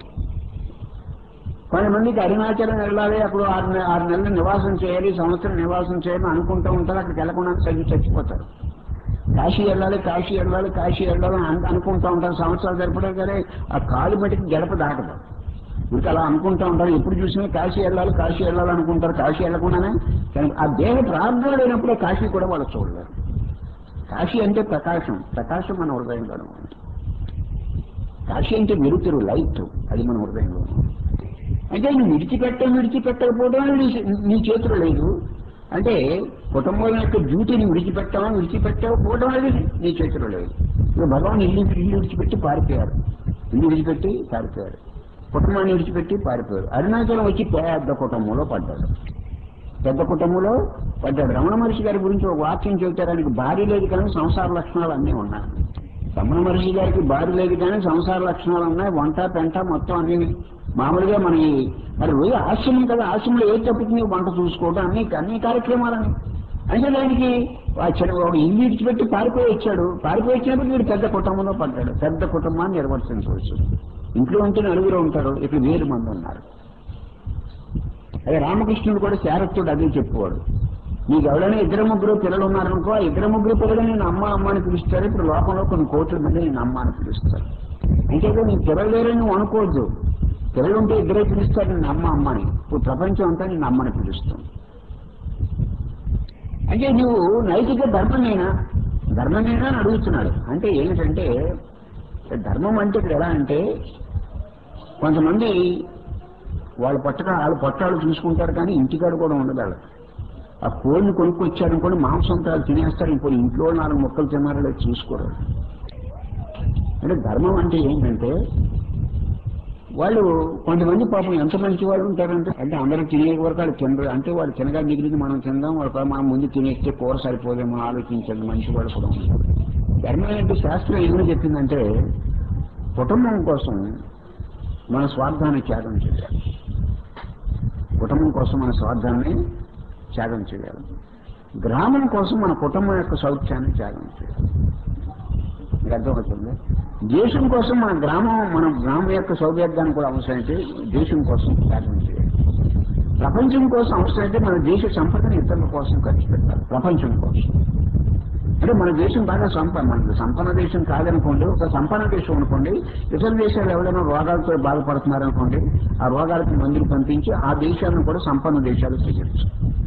S1: కొంతమందికి అరుణాచలం వెళ్ళాలి అప్పుడు ఆరు నె- ఆరు నెలలు నివాసం చేయాలి సంవత్సరం నివాసం చేయాలి అనుకుంటూ ఉంటారు అక్కడికి వెళ్ళకుండా చదివి చచ్చిపోతారు కాశీ వెళ్ళాలి కాశీ వెళ్ళాలి కాశీ వెళ్ళాలి అని అను- అనుకుంటూ ఉంటారు సంవత్సరాలు సరిపడే కానీ ఆ కాలు మటుకు గడప దాటదు ఇంకా అలా అనుకుంటూ ఉంటారు ఎప్పుడు చూసినా కాశీ వెళ్ళాలి కాశీ వెళ్ళాలి అనుకుంటారు కాశీ వెళ్ళకుండానే కానీ ఆ దేహ ప్రార్థన లేనప్పుడే కాశీ కూడా వాళ్ళు చూడలేరు కాశీ అంటే ప్రకాశం ప్రకాశం మన హృదయంలో ఉంది కాశీ అంటే వెలుతురు లైట్ అది మన హృదయంలో ఉంది అంటే నువ్వు విడిచిపెట్ట విడిచిపెట్టకపోవడం నీ నీ చేతిలో లేదు అంటే కుటుంబం యొక్క డ్యూటీని విడిచిపెట్టావా విడిచిపెట్టకపోవడం అనేది నీ చేతిలో లేదు ఇప్పుడు భగవాన్ ఇల్లు ఇల్లు విడిచిపెట్టి పారిపోయారు ఇల్లు విడిచిపెట్టి పారిపోయారు కుటుంబాన్ని విడిచిపెట్టి పారిపోయారు అరుణాచలం వచ్చి పెద్ద కుటుంబంలో పడ్డాడు పెద్ద కుటుంబంలో పడ్డాడు రమణ మహర్షి గారి గురించి ఒక వాక్యం చెబుతారు ఆయనకి భార్య లేదు కానీ సంసార లక్షణాలు అన్నీ ఉన్నాయి రమణ మహర్షి గారికి భార్య లేదు కానీ సంసార లక్షణాలు ఉన్నాయి వంట పెంట మొత్తం అన్ని మామూలుగా మన ఈ- మరి రోజు ఆశ్రమం కదా ఆశ్రమంలో ఏ తప్పుతుంది వంట చూసుకోవడం అన్ని అన్ని కార్యక్రమాలని అంటే దానికి ఆ చిన్న ఒక ఇల్లు ఇడిచిపెట్టి పారిపోయి వచ్చాడు పారిపోయి వచ్చినప్పుడు వీడు పెద్ద కుటుంబంలో పడ్డాడు పెద్ద కుటుంబాన్ని నిర్వర్తించవచ్చు ఇంట్లో ఉంటే నలుగురు ఉంటారు ఇక్కడ వేరు మంది ఉన్నారు అదే రామకృష్ణుడు కూడా శారత్తుడు అదే చెప్పేవాడు నీకు ఎవరైనా ఇద్దరు ముగ్గురు పిల్లలు ఉన్నారనుకో ఆ ఇద్దరు ముగ్గురు పిల్లలు నేను అమ్మ అమ్మ అని పిలుస్తారు ఇప్పుడు లోకంలో కొన్ని కోట్ల మంది నేను అమ్మ అని పిలుస్తారు అంతేగా నీ పిల్లలు లేరని నువ్వు అనుకోవద్దు పిల్లలు ఉంటే ఇద్దరే పిలుస్తారు నేను అమ్మ అమ్మని ఇప్పుడు ప్రపంచం అంతా నేను అమ్మని పిలుస్తాను అంటే నువ్వు నైతిక ధర్మమేనా ధర్మమేనా అని అడుగుతున్నాడు అంటే ఏంటంటే ధర్మం అంటే ఇక్కడ ఎలా అంటే కొంతమంది వాళ్ళ పట్టక వాళ్ళ పట్టాలు చూసుకుంటారు కానీ ఇంటికాడ కూడా ఉండదు వాళ్ళకి ఆ కోడిని కొనుక్కొచ్చారు అనుకోండి మాంసం తాలు తినేస్తారు ఇంకో ఇంట్లో నాలుగు మొక్కలు తిన్నారో లేదో చూసుకోరు అంటే ధర్మం అంటే ఏంటంటే వాళ్ళు కొంతమంది పాపం ఎంత మంచి వాళ్ళు ఉంటారంటే అంటే అందరూ తినే వరకు వాళ్ళు తినరు అంటే వాళ్ళు తినగా మిగిలింది మనం తిందాం వాళ్ళ మనం ముందు తినేస్తే కూర సరిపోదేమో ఆలోచించండి మంచి వాళ్ళు కూడా ఉంటారు ధర్మం అంటే శాస్త్రం ఏమని చెప్పిందంటే కుటుంబం కోసం మన స్వార్థాన్ని త్యాగం చేయాలి కుటుంబం కోసం మన స్వార్థాన్ని త్యాగం చేయాలి గ్రామం కోసం మన కుటుంబం యొక్క సౌఖ్యాన్ని త్యాగం చేయాలి మీకు అర్థమవుతుంది దేశం కోసం మన గ్రామం మన గ్రామం యొక్క సౌభాగ్యాన్ని కూడా అవసరమైతే దేశం కోసం త్యాగం చేయాలి ప్రపంచం కోసం అవసరమైతే మన దేశ సంపదను ఇతరుల కోసం ఖర్చు పెట్టాలి ప్రపంచం కోసం అంటే మన దేశం బాగా సంప మన సంపన్న దేశం కాదనుకోండి ఒక సంపన్న దేశం అనుకోండి ఇతర దేశాలు ఎవరైనా రోగాలతో బాధపడుతున్నారనుకోండి ఆ రోగాలకు మందులు పంపించి ఆ దేశాలను కూడా సంపన్న దేశాలు చేయొచ్చు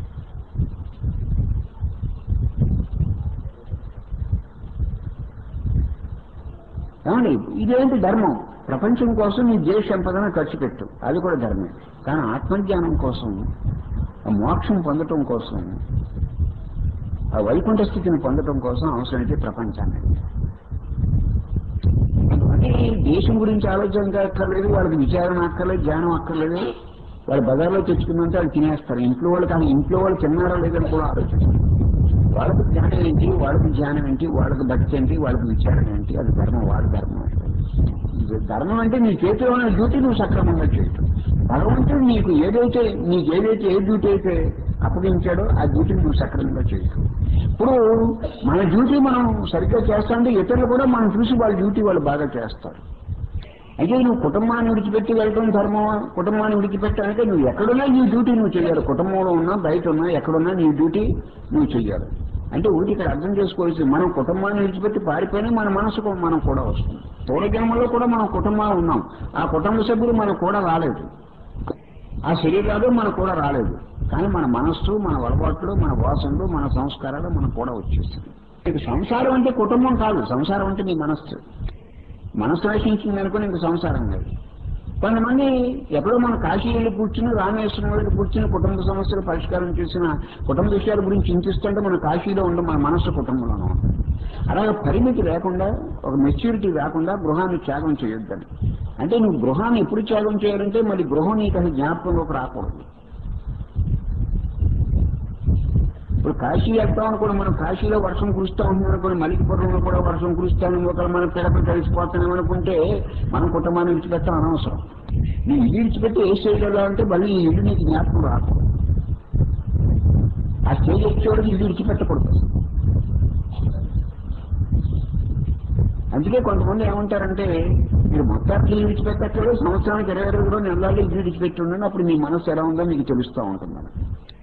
S1: ఏమండి ఇదేంటి ధర్మం ప్రపంచం కోసం నీ దేశ సంపదన ఖర్చు పెట్టు అది కూడా ధర్మే కానీ ఆత్మజ్ఞానం కోసం ఆ మోక్షం పొందటం కోసం ఆ వైకుంఠ స్థితిని పొందటం కోసం అవసరమైతే ప్రపంచాన్ని అంటే దేశం గురించి ఆలోచన అక్కర్లేదు వాళ్ళకి విచారణ అక్కర్లేదు జ్ఞానం అక్కర్లేదు వాళ్ళు బజార్లో తెచ్చుకుందంటే వాళ్ళు తినేస్తారు ఇంట్లో వాళ్ళు కానీ ఇంట్లో వాళ్ళు తిన్నారా లేదని కూడా ఆలోచిస్తారు వాళ్ళకి జ్ఞానం ఏంటి వాళ్ళకి జ్ఞానం ఏంటి వాళ్ళకి భక్తి ఏంటి వాళ్ళకి విచారణ ఏంటి అది ధర్మం వాడి ధర్మం ఇది ధర్మం అంటే నీ చేతిలో ఉన్న డ్యూటీ నువ్వు సక్రమంగా చేయటం భగవంతుడు నీకు ఏదైతే నీకు ఏదైతే ఏ డ్యూటీ అయితే అప్పగించాడో ఆ డ్యూటీని నువ్వు సక్రమంగా చేయటం ఇప్పుడు మన డ్యూటీ మనం సరిగ్గా చేస్తాంటే ఇతరులు కూడా మనం చూసి వాళ్ళ డ్యూటీ వాళ్ళు బాగా చేస్తారు అయితే నువ్వు కుటుంబాన్ని విడిచిపెట్టి వెళ్ళడం ధర్మమా కుటుంబాన్ని విడిచిపెట్టాలంటే నువ్వు ఎక్కడున్నా నీ డ్యూటీ నువ్వు చేయాలి కుటుంబంలో ఉన్నా బయట ఉన్నా ఎక్కడున్నా నీ డ్యూటీ నువ్వు చేయాలి అంటే ఊరికి ఇక్కడ అర్థం చేసుకోవాల్సి మనం కుటుంబాన్ని విడిచిపెట్టి పారిపోయినా మన మనసుకు మనం కూడా వస్తుంది పూర్వజన్మలో కూడా మనం కుటుంబాలు ఉన్నాం ఆ కుటుంబ సభ్యులు మనకు కూడా రాలేదు ఆ శరీరాలు మనకు కూడా రాలేదు కానీ మన మనస్సు మన అలవాట్లు మన వాసనలు మన సంస్కారాలు మనకు కూడా వచ్చేస్తుంది ఇక సంసారం అంటే కుటుంబం కాదు సంసారం అంటే నీ మనస్సు మనస్సు నశించింది అనుకుని ఇంక సంసారం కాదు కొంతమంది ఎప్పుడో మన కాశీ వెళ్ళి కూర్చుని రామేశ్వరం వెళ్ళి కూర్చుని కుటుంబ సమస్యలు పరిష్కారం చేసిన కుటుంబ విషయాల గురించి చింతిస్తుంటే మన కాశీలో ఉండే మన మనస్సు కుటుంబంలోనూ ఉంటుంది అలాగే పరిమితి లేకుండా ఒక మెచ్యూరిటీ లేకుండా గృహాన్ని త్యాగం చేయొద్దని అంటే నువ్వు గృహాన్ని ఎప్పుడు త్యాగం చేయాలంటే మరి గృహం నీకు అసలు జ్ఞాపకంలోకి రాకూడదు ఇప్పుడు కాశీ వెళ్తాం అనుకోండి మనం కాశీలో వర్షం కురుస్తా ఉంటుంది అనుకోండి మలికిపురంలో కూడా వర్షం కురుస్తాను ఒకవేళ మనం పిడపలు కలిసిపోతాం అనుకుంటే మనం కుటుంబాన్ని విడిచిపెట్టడం అనవసరం నీ ఇల్లు విడిచిపెట్టి ఏ స్టేజ్ అంటే మళ్ళీ ఈ ఇల్లు నీకు జ్ఞాపకం రాకూడదు ఆ స్టేజ్ వచ్చేవాడికి ఇల్లు విడిచిపెట్టకూడదు అందుకే కొంతమంది ఏమంటారంటే మీరు మొత్తానికి ఇల్లు విడిచిపెట్టట్లేదు సంవత్సరానికి ఇరవై ఇరవై కూడా నెలలు ఇల్లు విడిచిపెట్టి ఉండండి అప్పుడు మీ మనసు ఎలా ఉందో మీకు తెలుస్తూ ఉంటుంది మనకి.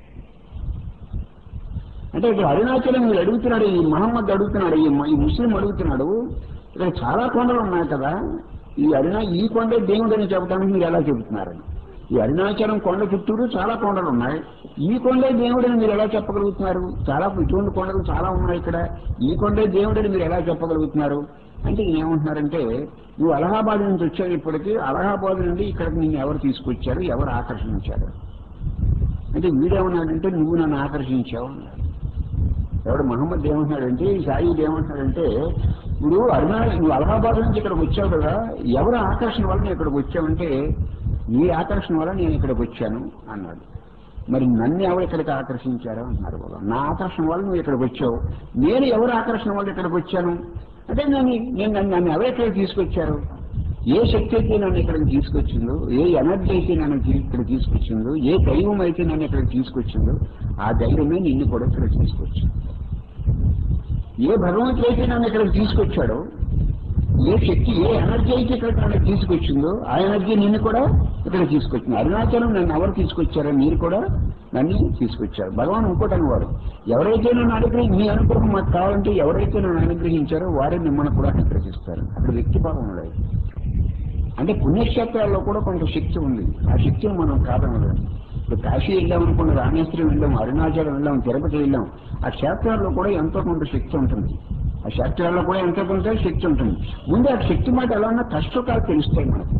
S1: అంటే ఇక్కడ అరుణాచలం మీరు అడుగుతున్నాడు ఈ మహమ్మద్ అడుగుతున్నాడు ఈ మ- ఈ ముస్లిం అడుగుతున్నాడు ఇక్కడ చాలా కొండలు ఉన్నాయి కదా ఈ అరుణా ఈ కొండే దేవుడు అని చెప్పడానికి మీరు ఎలా చెబుతున్నారని ఈ అరుణాచలం కొండ చుట్టూరు చాలా కొండలు ఉన్నాయి ఈ కొండే దేవుడని మీరు ఎలా చెప్పగలుగుతున్నారు చాలా ఇటువంటి కొండలు చాలా ఉన్నాయి ఇక్కడ ఈ కొండే దేవుడని మీరు ఎలా చెప్పగలుగుతున్నారు అంటే ఈయన ఏమంటున్నారంటే నువ్వు అలహాబాద్ నుంచి వచ్చావు ఇప్పటికీ అలహాబాద్ నుండి ఇక్కడికి నిన్ను ఎవరు తీసుకొచ్చారు ఎవరు ఆకర్షించారు అంటే వీడేమన్నాడంటే నువ్వు నన్ను ఆకర్షించావు అన్నాడు ఎవడు మహమ్మద్ ఏమంటున్నాడంటే ఈ సాయి ఏమంటున్నాడంటే ఇప్పుడు అరుణా నువ్వు అలహాబాద్ నుంచి ఇక్కడికి వచ్చావు కదా ఎవరు ఆకర్షణ వల్ల నేను ఇక్కడికి వచ్చావంటే నీ ఆకర్షణ వల్ల నేను ఇక్కడికి వచ్చాను అన్నాడు మరి నన్ను ఎవరు ఇక్కడికి ఆకర్షించారు అంటున్నారు బాబా నా ఆకర్షణ వల్ల నువ్వు ఇక్కడికి వచ్చావు నేను ఎవరు ఆకర్షణ వల్ల ఇక్కడికి వచ్చాను అంటే నేను నేను నన్ను నన్ను ఎవరు ఇక్కడికి తీసుకొచ్చారు ఏ శక్తి అయితే నన్ను ఇక్కడికి తీసుకొచ్చిందో ఏ ఎనర్జీ అయితే నన్ను తీ- ఇక్కడ తీసుకొచ్చిందో ఏ దైవం అయితే నన్ను ఇక్కడికి తీసుకొచ్చిందో ఆ దైవమే నిన్ను కూడా ఇక్కడ తీసుకొచ్చింది ఏ భగవంతుడు అయితే నన్ను ఇక్కడికి తీసుకొచ్చాడో ఏ శక్తి ఏ ఎనర్జీ అయితే ఇక్కడ నన్ను తీసుకొచ్చిందో ఆ ఎనర్జీ నిన్ను కూడా ఇక్కడ తీసుకొచ్చింది అరుణాచలం నన్ను ఎవరు తీసుకొచ్చారో మీరు కూడా నన్ను తీసుకొచ్చారు భగవాన్ ఇంకోటి అనేవారు ఎవరైతే నన్ను అనుగ్రహి మీ అనుగ్రహం మాకు కావాలంటే ఎవరైతే నన్ను అనుగ్రహించారో వారే మిమ్మల్ని కూడా అనుగ్రహిస్తారు అక్కడ వ్యక్తిభావం ఉండదు అంటే పుణ్యక్షేత్రాల్లో కూడా కొంత శక్తి ఉంది ఆ శక్తిని మనం కాదనలేము ఇప్పుడు కాశీ వెళ్ళాం అనుకోండి రామేశ్వరం వెళ్ళాం అరుణాచలం వెళ్ళాం తిరుపతి వెళ్ళాం ఆ క్షేత్రాల్లో కూడా ఎంతో కొంత శక్తి ఉంటుంది ఆ క్షేత్రాల్లో కూడా ఎంతో కొంత శక్తి ఉంటుంది ముందు ఆ శక్తి మాట ఎలా ఉన్నా కష్టకాలు తెలుస్తాయి మనకు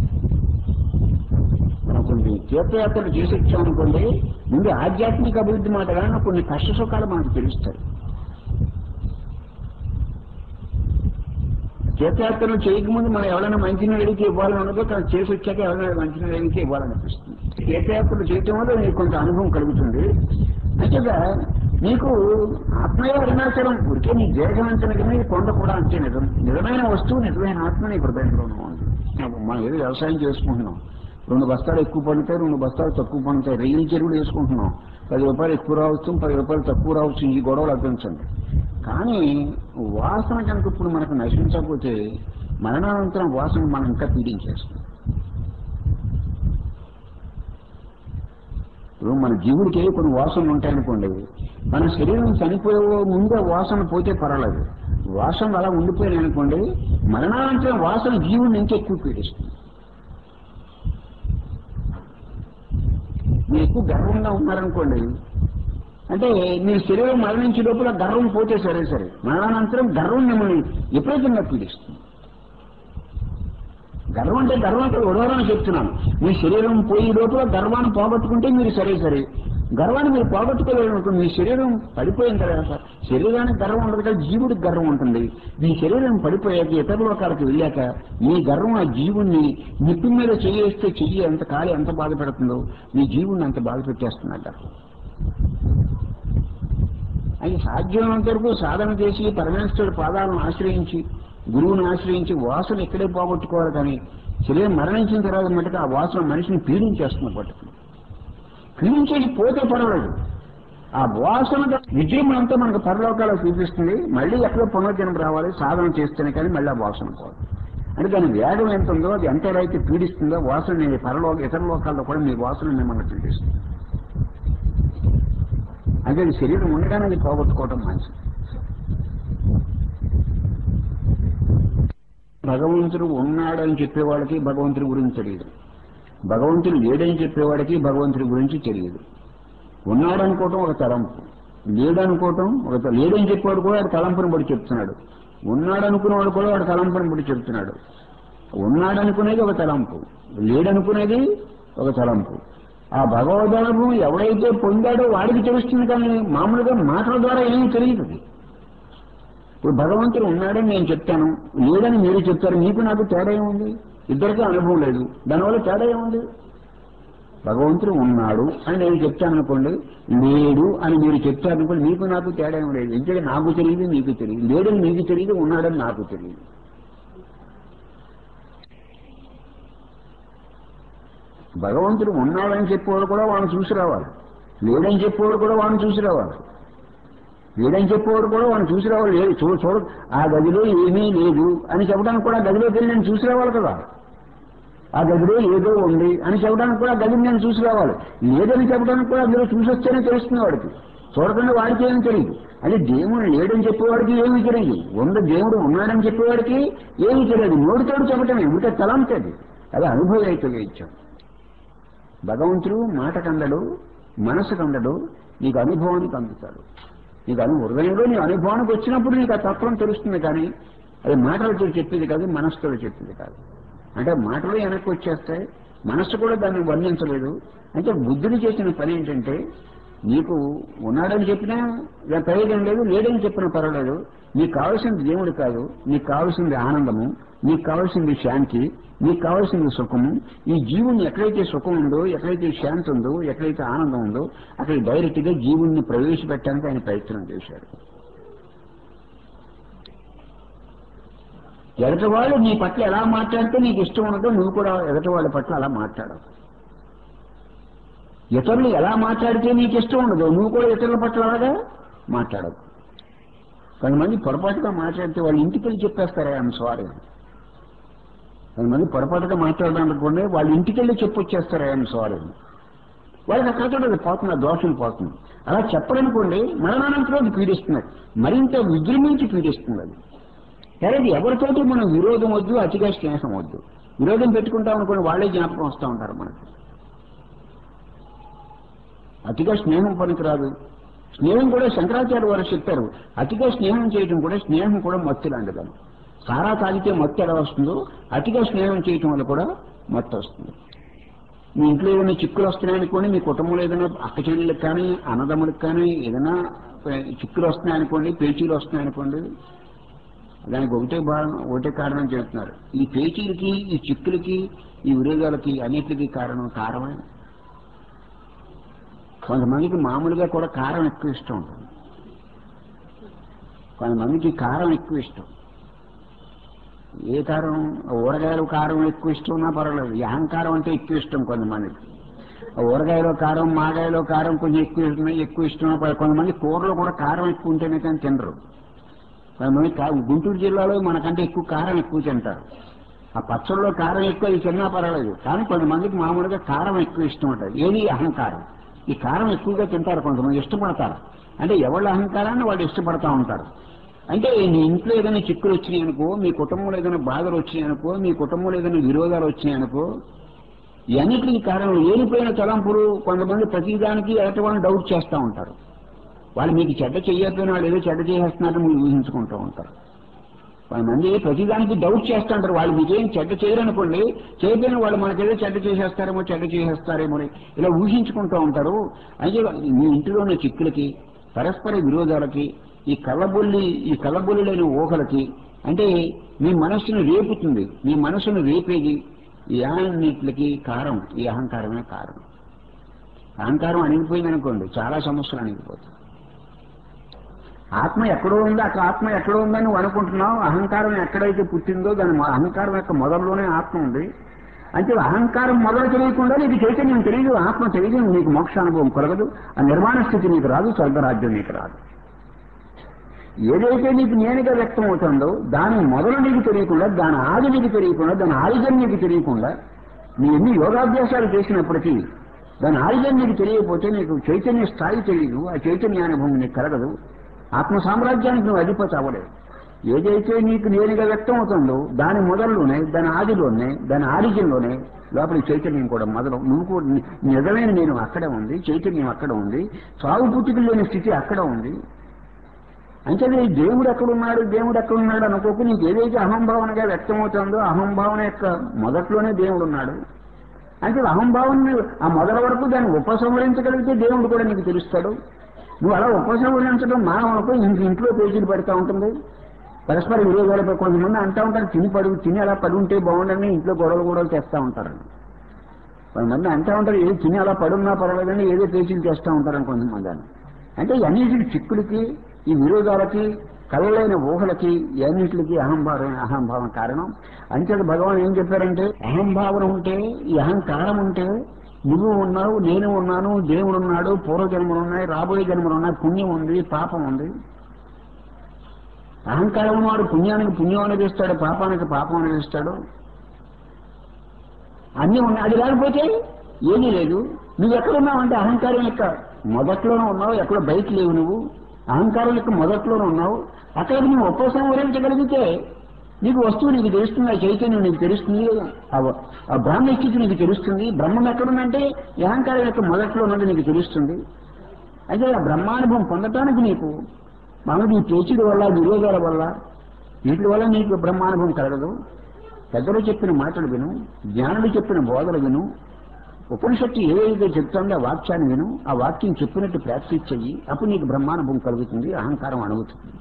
S1: మనం కొన్ని తీర్థయాత్రలు చేసి వచ్చామనుకోండి ముందు ఆధ్యాత్మిక అభివృద్ధి మాట ఎలా ఉన్నా కొన్ని కష్ట సుఖాలు మనకు తెలుస్తాయి తీర్థయాత్రలు చేయకముందు మనం ఎవరైనా మంచినీళ్ళు అడిగితే ఇవ్వాలని ఉండదు కానీ చేసి వచ్చాక ఎవరైనా మంచినీళ్ళు అడిగితే ఇవ్వాలనిపిస్తుంది తీర్థయాత్రలు చేయటం వల్ల నీకు కొంత అనుభవం కలుగుతుంది అంతేగా నీకు ఆత్మీయ అరుణాచలం ఉడికే నీ దేశవంచన కింద ఈ కొండ కూడా అంతే నిజం నిజమైన వస్తువు నిజమైన ఆత్మ నీ హృదయంలోనూ ఉంది మనం ఏదో వ్యవసాయం చేసుకుంటున్నాం రెండు బస్తాలు ఎక్కువ పండుతాయి రెండు బస్తాలు తక్కువ పండుతాయి రైలు చెరువులు వేసుకుంటున్నాం పది రూపాయలు ఎక్కువ రావచ్చు పది రూపాయలు తక్కువ రావచ్చు ఈ గొడవలు అర్థించండి కానీ వాసన కనుక ఇప్పుడు మనకు నశించకపోతే మరణానంతరం వాసన మనం ఇంకా పీడించేస్తుంది ఇప్పుడు మన జీవుడికి కొన్ని వాసనలు ఉంటాయనుకోండి మన శరీరం చనిపోయే ముందే వాసన పోతే పర్వాలేదు వాసన అలా ఉండిపోయినాయి అనుకోండి మరణానంతరం వాసన జీవుడిని ఇంకా ఎక్కువ పీడిస్తుంది మీరు ఎక్కువ గర్వంగా ఉన్నారనుకోండి అంటే మీ శరీరం మరణించే లోపల గర్వం పోతే సరే సరే మరణానంతరం గర్వం మిమ్మల్ని విపరీతంగా పీడిస్తుంది గర్వం అంటే గర్వం అంటే ఉదాహరణ చెప్తున్నాను మీ శరీరం పోయే లోపల గర్వాన్ని పోగొట్టుకుంటే మీరు సరే సరే గర్వాన్ని మీరు పోగొట్టుకోలేరు మీ శరీరం పడిపోయిన తర్వాత శరీరానికి గర్వం ఉండదు కదా జీవుడికి గర్వం ఉంటుంది మీ శరీరం పడిపోయాక ఇతర లోకాలకు వెళ్ళాక మీ గర్వం ఆ జీవుణ్ణి నిప్పి మీద చెయ్యేస్తే చెయ్యి ఎంత కాలి ఎంత బాధ పెడుతుందో మీ జీవుణ్ణి అంత బాధ పెట్టేస్తున్నా గర్వం అది సాధ్యమైనంత వరకు సాధన చేసి పరమేశ్వరుడి పాదాలను ఆశ్రయించి గురువుని ఆశ్రయించి వాసన ఇక్కడే పోగొట్టుకోవాలి కానీ శరీరం మరణించిన తర్వాత మటుకు ఆ వాసన మనిషిని పీడించేస్తుంది పట్టుకుని పీడించేసి పోతే పర్వాలేదు ఆ వాసన విజృంభణంతో మనకు పరలోకాలు చూపిస్తుంది మళ్ళీ ఎక్కడో పునర్జన్మ రావాలి సాధన చేస్తేనే కానీ మళ్ళీ ఆ వాసన పోదు అంటే దాని వేగం ఎంత ఉందో అది ఎంత ఎలా అయితే పీడిస్తుందో వాసన నేను పరలోక ఇతర లోకాల్లో కూడా మీ వాసన మిమ్మల్ని పీడిస్తుంది అంటే అది శరీరం ఉండగానే అది పోగొట్టుకోవటం మంచిది భగవంతుడు ఉన్నాడని చెప్పేవాడికి భగవంతుడి గురించి తెలియదు భగవంతుడు లేడని చెప్పేవాడికి భగవంతుడి గురించి తెలియదు ఉన్నాడనుకోవటం ఒక తలంపు లేడనుకోవటం ఒక త- లేడని చెప్పేవాడు కూడా వాడు తలంపుని బట్టి చెప్తున్నాడు ఉన్నాడనుకునేవాడు కూడా వాడు తలంపుని బట్టి చెప్తున్నాడు ఉన్నాడనుకునేది ఒక తలంపు లేడనుకునేది ఒక తలంపు ఆ భగవదనుభవం ఎవడైతే పొందాడో వాడికి తెలుస్తుంది కానీ మామూలుగా మాటల ద్వారా ఏమీ తెలియదు అది. ఇప్పుడు భగవంతుడు ఉన్నాడని నేను చెప్తాను లేడని మీరు చెప్తారు మీకు నాకు తేడా ఏముంది ఇద్దరికీ అనుభవం లేదు దానివల్ల తేడా ఏముంది భగవంతుడు ఉన్నాడు అని నేను చెప్తాను అనుకోండి లేడు అని మీరు చెప్తారు అనుకోండి మీకు నాకు తేడా ఏం లేదు ఎందుకంటే నాకు తెలియదు మీకు తెలియదు లేడని మీకు తెలియదు ఉన్నాడని నాకు తెలియదు భగవంతుడు ఉన్నాడని చెప్పేవాడు కూడా వాడిని చూసి రావాలి లేడని చెప్పేవాడు కూడా వాడిని చూసి రావాలి లేడని చెప్పేవాడు కూడా వాడిని చూసి రావాలి లేదు చూడు చూడు ఆ గదిలో ఏమీ లేదు అని చెప్పడానికి కూడా గదిలోకి వెళ్ళి నేను చూసి రావాలి కదా ఆ గదిలో ఏదో ఉంది అని చెప్పడానికి కూడా గదిని నేను చూసి రావాలి లేదని చెప్పడానికి కూడా అందులో చూసి వస్తేనే తెలుస్తుంది వాడికి చూడకుండా వాడికి ఏమీ తెలియదు అది దేవుడు లేడని చెప్పేవాడికి ఏమీ తెలియదు ఉన్న దేవుడు ఉన్నాడని చెప్పేవాడికి ఏమీ తెలియదు నోటితోడు చెప్పటమే ఉంటే తలంతది అది అనుభవం అయితే ఇచ్చాం భగవంతుడు మాట కందడు మనసు కందడు నీకు అనుభవానికి అందుతాడు నీకు అను హృదయంలో నీ అనుభవానికి వచ్చినప్పుడు నీకు ఆ తత్వం తెలుస్తుంది కానీ అది మాటలతో చెప్పేది కాదు మనసుతో చెప్పేది కాదు అంటే మాటలు వెనక్కి వచ్చేస్తాయి మనస్సు కూడా దాన్ని వర్ణించలేదు అంటే బుద్ధుడు చేసిన పని ఏంటంటే నీకు ఉన్నాడని చెప్పినా దాని ప్రయోజనం లేదు లేడని చెప్పినా పర్వాలేదు నీకు కావాల్సింది దేవుడు కాదు నీకు కావాల్సింది ఆనందము నీకు కావాల్సింది శాంతి నీకు కావాల్సింది సుఖము ఈ జీవుని ఎక్కడైతే సుఖం ఉందో ఎక్కడైతే శాంతి ఉందో ఎక్కడైతే ఆనందం ఉందో అక్కడ డైరెక్ట్ గా జీవుణ్ణి ప్రవేశపెట్టడానికి ఆయన ప్రయత్నం చేశాడు ఎదటివాళ్ళు నీ పట్ల ఎలా మాట్లాడితే నీకు ఇష్టం ఉండదో నువ్వు కూడా ఎదటి వాళ్ళ పట్ల అలా మాట్లాడవు ఇతరులు ఎలా మాట్లాడితే నీకు ఇష్టం ఉండదు నువ్వు కూడా ఇతరుల పట్ల అలాగా మాట్లాడవు కొంతమంది పొరపాటుగా మాట్లాడితే వాళ్ళు ఇంటికి వెళ్ళి చెప్పేస్తారు ఐఎమ్ సారీ కొంతమంది పొరపాటుగా మాట్లాడడానికి వాళ్ళ ఇంటికి వెళ్ళి చెప్పొచ్చేస్తారు ఐఎమ్ సారీ వాళ్ళకి అక్కడితో అది పోతుంది ఆ దోషం పోతుంది అలా చెప్పడనుకోండి మరణానంతరం అది పీడిస్తున్నారు మరింత విజృంభించి పీడిస్తుంది అది సరే అది ఎవరితోటి మనం విరోధం వద్దు అతిగా స్నేహం వద్దు విరోధం పెట్టుకుంటాం అనుకోండి వాళ్ళే జ్ఞాపకం వస్తూ ఉంటారు మనకి అతిగా స్నేహం పనికిరాదు స్నేహం కూడా శంకరాచార్య వారు చెప్పారు అతిగా స్నేహం చేయటం కూడా స్నేహం కూడా మత్తు లాంటిదని సారా తాగితే మత్తు ఎలా వస్తుందో అతిగా స్నేహం చేయటం వల్ల కూడా మత్తు వస్తుంది మీ ఇంట్లో ఏదైనా చిక్కులు వస్తున్నాయనుకోండి మీ కుటుంబంలో ఏదైనా అక్క చెల్లెళ్ళకి కానీ అన్నదమ్ములకు కానీ ఏదైనా చిక్కులు వస్తున్నాయనుకోండి పేచీలు వస్తున్నాయనుకోండి దానికి ఒకటే భాగం ఒకటే కారణం చెప్తున్నారు ఈ పేచీలకి ఈ చిక్కులకి ఈ విరోధాలకి అన్నిటికీ కారణం కారమే కొంతమందికి మామూలుగా కూడా కారం ఎక్కువ ఇష్టం ఉంటుంది కొంతమందికి కారం ఎక్కువ ఇష్టం ఏ కారం ఊరగాయలు కారం ఎక్కువ ఇష్టం ఉన్నా పర్వాలేదు ఈ అహంకారం అంటే ఎక్కువ ఇష్టం కొంతమందికి ఊరగాయలో కారం మాగాయలో కారం కొంచెం ఎక్కువ ఇష్టం ఎక్కువ ఇష్టం పర్వాలేదు. కొంతమంది కూరలో కూడా కారం ఎక్కువ ఉంటేనే కానీ తినరు కొంతమంది కా- గుంటూరు జిల్లాలో మనకంటే ఎక్కువ కారం ఎక్కువ తింటారు ఆ పచ్చళ్ళలో కారం ఎక్కువ ఇది తిన్నా పర్వాలేదు కానీ కొంతమందికి మామూలుగా కారం ఎక్కువ ఇష్టం ఉంటుంది ఏది అహంకారం ఈ కారం ఎక్కువగా తింటారు కొంతమంది ఇష్టపడతారు అంటే ఎవళ్ళ అహంకారాన్ని వాళ్ళు ఇష్టపడతా ఉంటారు అంటే మీ ఇంట్లో ఏదైనా చిక్కులు వచ్చినాయి అనుకో మీ కుటుంబంలో ఏదైనా బాధలు వచ్చినాయి అనుకో మీ కుటుంబంలో ఏదైనా విరోధాలు వచ్చినాయి అనుకో ఇవన్నిటికీ కారణం లేనిపోయిన తలంపులు కొంతమంది ప్రతిదానికి ఎలాంటి వాళ్ళని డౌట్ చేస్తూ ఉంటారు వాళ్ళు మీకు చెడ్డ చేయకపోయినా వాళ్ళు ఏదో చెడ్డ చేసేస్తున్నారని మీరు ఊహించుకుంటూ ఉంటారు కొంతమంది ప్రతిదానికి డౌట్ చేస్తుంటారు వాళ్ళు మీకేం చెడ్డ చేయరనుకోండి చేయకపోయినా వాళ్ళు మనకేదో చెడ్డ చేసేస్తారేమో చెడ్డ చేసేస్తారేమో అని ఇలా ఊహించుకుంటూ ఉంటారు అయితే మీ ఇంటిలో ఉన్న చిక్కులకి పరస్పర విరోధాలకి ఈ కళ్ళబొల్లి ఈ కళ్ళబొల్లి లేని ఊహలకి అంటే మీ మనస్సును రేపుతుంది మీ మనస్సును రేపేది ఈ అన్నిటికి కారణం ఈ అహంకారమే కారణం అహంకారం అణిగిపోయింది అనుకోండి చాలా సమస్యలు అణిగిపోతాయి ఆత్మ ఎక్కడో ఉంది అక్కడ ఆత్మ ఎక్కడో ఉందని నువ్వు అనుకుంటున్నావు అహంకారం ఎక్కడైతే పుట్టిందో దాని మొ- అహంకారం యొక్క మొదలులోనే ఆత్మ ఉంది అంటే అహంకారం మొదలు తెలియకుండా నీకు చైతన్యం తెలియదు ఆత్మ తెలియదు నీకు మోక్షానుభవం కలగదు ఆ నిర్మాణ స్థితి నీకు రాదు స్వర్గరాజ్యం నీకు రాదు ఏదైతే నీకు నేనుగా వ్యక్తం అవుతుందో దాని మొదలు నీకు తెలియకుండా దాని ఆది నీకు తెలియకుండా దాని ఆయుధం నీకు తెలియకుండా నీ ఎన్ని యోగాభ్యాసాలు చేసినప్పటికీ దాని ఆయుధం నీకు తెలియకపోతే నీకు చైతన్య స్థాయి తెలియదు ఆ చైతన్యానుభవం నీకు కలగదు ఆత్మ సామ్రాజ్యానికి నువ్వు అధిపతి అవ్వలేవు ఏదైతే నీకు నేనుగా వ్యక్తం అవుతుందో దాని మొదల్లోనే దాని ఆదిలోనే దాని ఆరిజిన్లోనే లోపల చైతన్యం కూడా మొదలు నువ్వు కూడా ని- నిజమైన నేను అక్కడే ఉంది చైతన్యం అక్కడ ఉంది సాగు పుట్టుకలు లేని స్థితి అక్కడ ఉంది అంటే నీ దేవుడు ఎక్కడున్నాడు దేవుడు ఎక్కడున్నాడు అనుకోకు నీకు ఏదైతే అహంభావనగా వ్యక్తమవుతుందో అహంభావన యొక్క మొదట్లోనే దేవుడు ఉన్నాడు అంటే అహంభావాన్ని ఆ మొదల వరకు దాన్ని ఉపసంహరించగలిగితే దేవుడు కూడా నీకు తెలుస్తాడు నువ్వు అలా ఉపసంహరించడం మానవులకు ఇంక ఇంట్లో పేజీలు పెడతా ఉంటుంది పరస్పర విరోధాలపై కొంతమంది అంటా ఉంటారు తిని పడు తిని అలా పడి ఉంటే బాగుండని ఇంట్లో గొడవలు గొడవలు చేస్తూ ఉంటారు కొంతమంది అంటా ఉంటారు ఏది తిని అలా పడున్నా పర్వాలేదని ఏదో పేచీలు చేస్తూ ఉంటారని కొంతమంది అని. అంటే ఈ అన్నిటి చిక్కులకి ఈ విరోధాలకి కలలైన ఊహలకి అన్నింటికి అహంభావం అహంభావం కారణం అంచేత భగవాన్ ఏం చెప్పారంటే అహంభావన ఉంటే ఈ అహంకారం ఉంటే నువ్వు ఉన్నావు నేను ఉన్నాను దేవుడు ఉన్నాడు పూర్వజన్మలు ఉన్నాయి రాబోయే జన్మలు ఉన్నాయి పుణ్యం ఉంది పాపం ఉంది అహంకారం ఉన్నవాడు పుణ్యానికి పుణ్యం అనుభవిస్తాడు పాపానికి పాపం అనుభవిస్తాడు అన్నీ ఉన్నాయి అది లేకపోతే ఏమీ లేదు నువ్వు ఎక్కడున్నావు అంటే అహంకారం యొక్క మొదట్లోనే ఉన్నావు ఎక్కడ బయట లేవు నువ్వు అహంకారం యొక్క మొదట్లోనే ఉన్నావు అక్కడికి నువ్వు ఉపసంహరించగలిగితే నీకు వస్తువు నీకు తెలుస్తుంది ఆ చైతన్యం నీకు తెలుస్తుంది ఆ- ఆ బ్రహ్మ స్థితి నీకు తెలుస్తుంది బ్రహ్మం ఎక్కడుందంటే ఈ అహంకారం యొక్క మొదట్లో ఉన్నది నీకు తెలుస్తుంది అయితే ఆ బ్రహ్మానుభవం పొందటానికి నీకు మామూలు ఈ పేచీల వల్ల విరోధాల వల్ల వీటి వల్ల నీకు బ్రహ్మానుభవం కలగదు పెద్దలు చెప్పిన మాటలు విను జ్ఞానులు చెప్పిన బోధలు విను ఉపనిషత్తు ఏదైతే చెప్తుందో ఆ వాక్యాన్ని విను ఆ వాక్యం చెప్పినట్టు ప్రాక్టీస్ చెయ్యి అప్పుడు నీకు బ్రహ్మానుభవం కలుగుతుంది అహంకారం అణుగుతుంది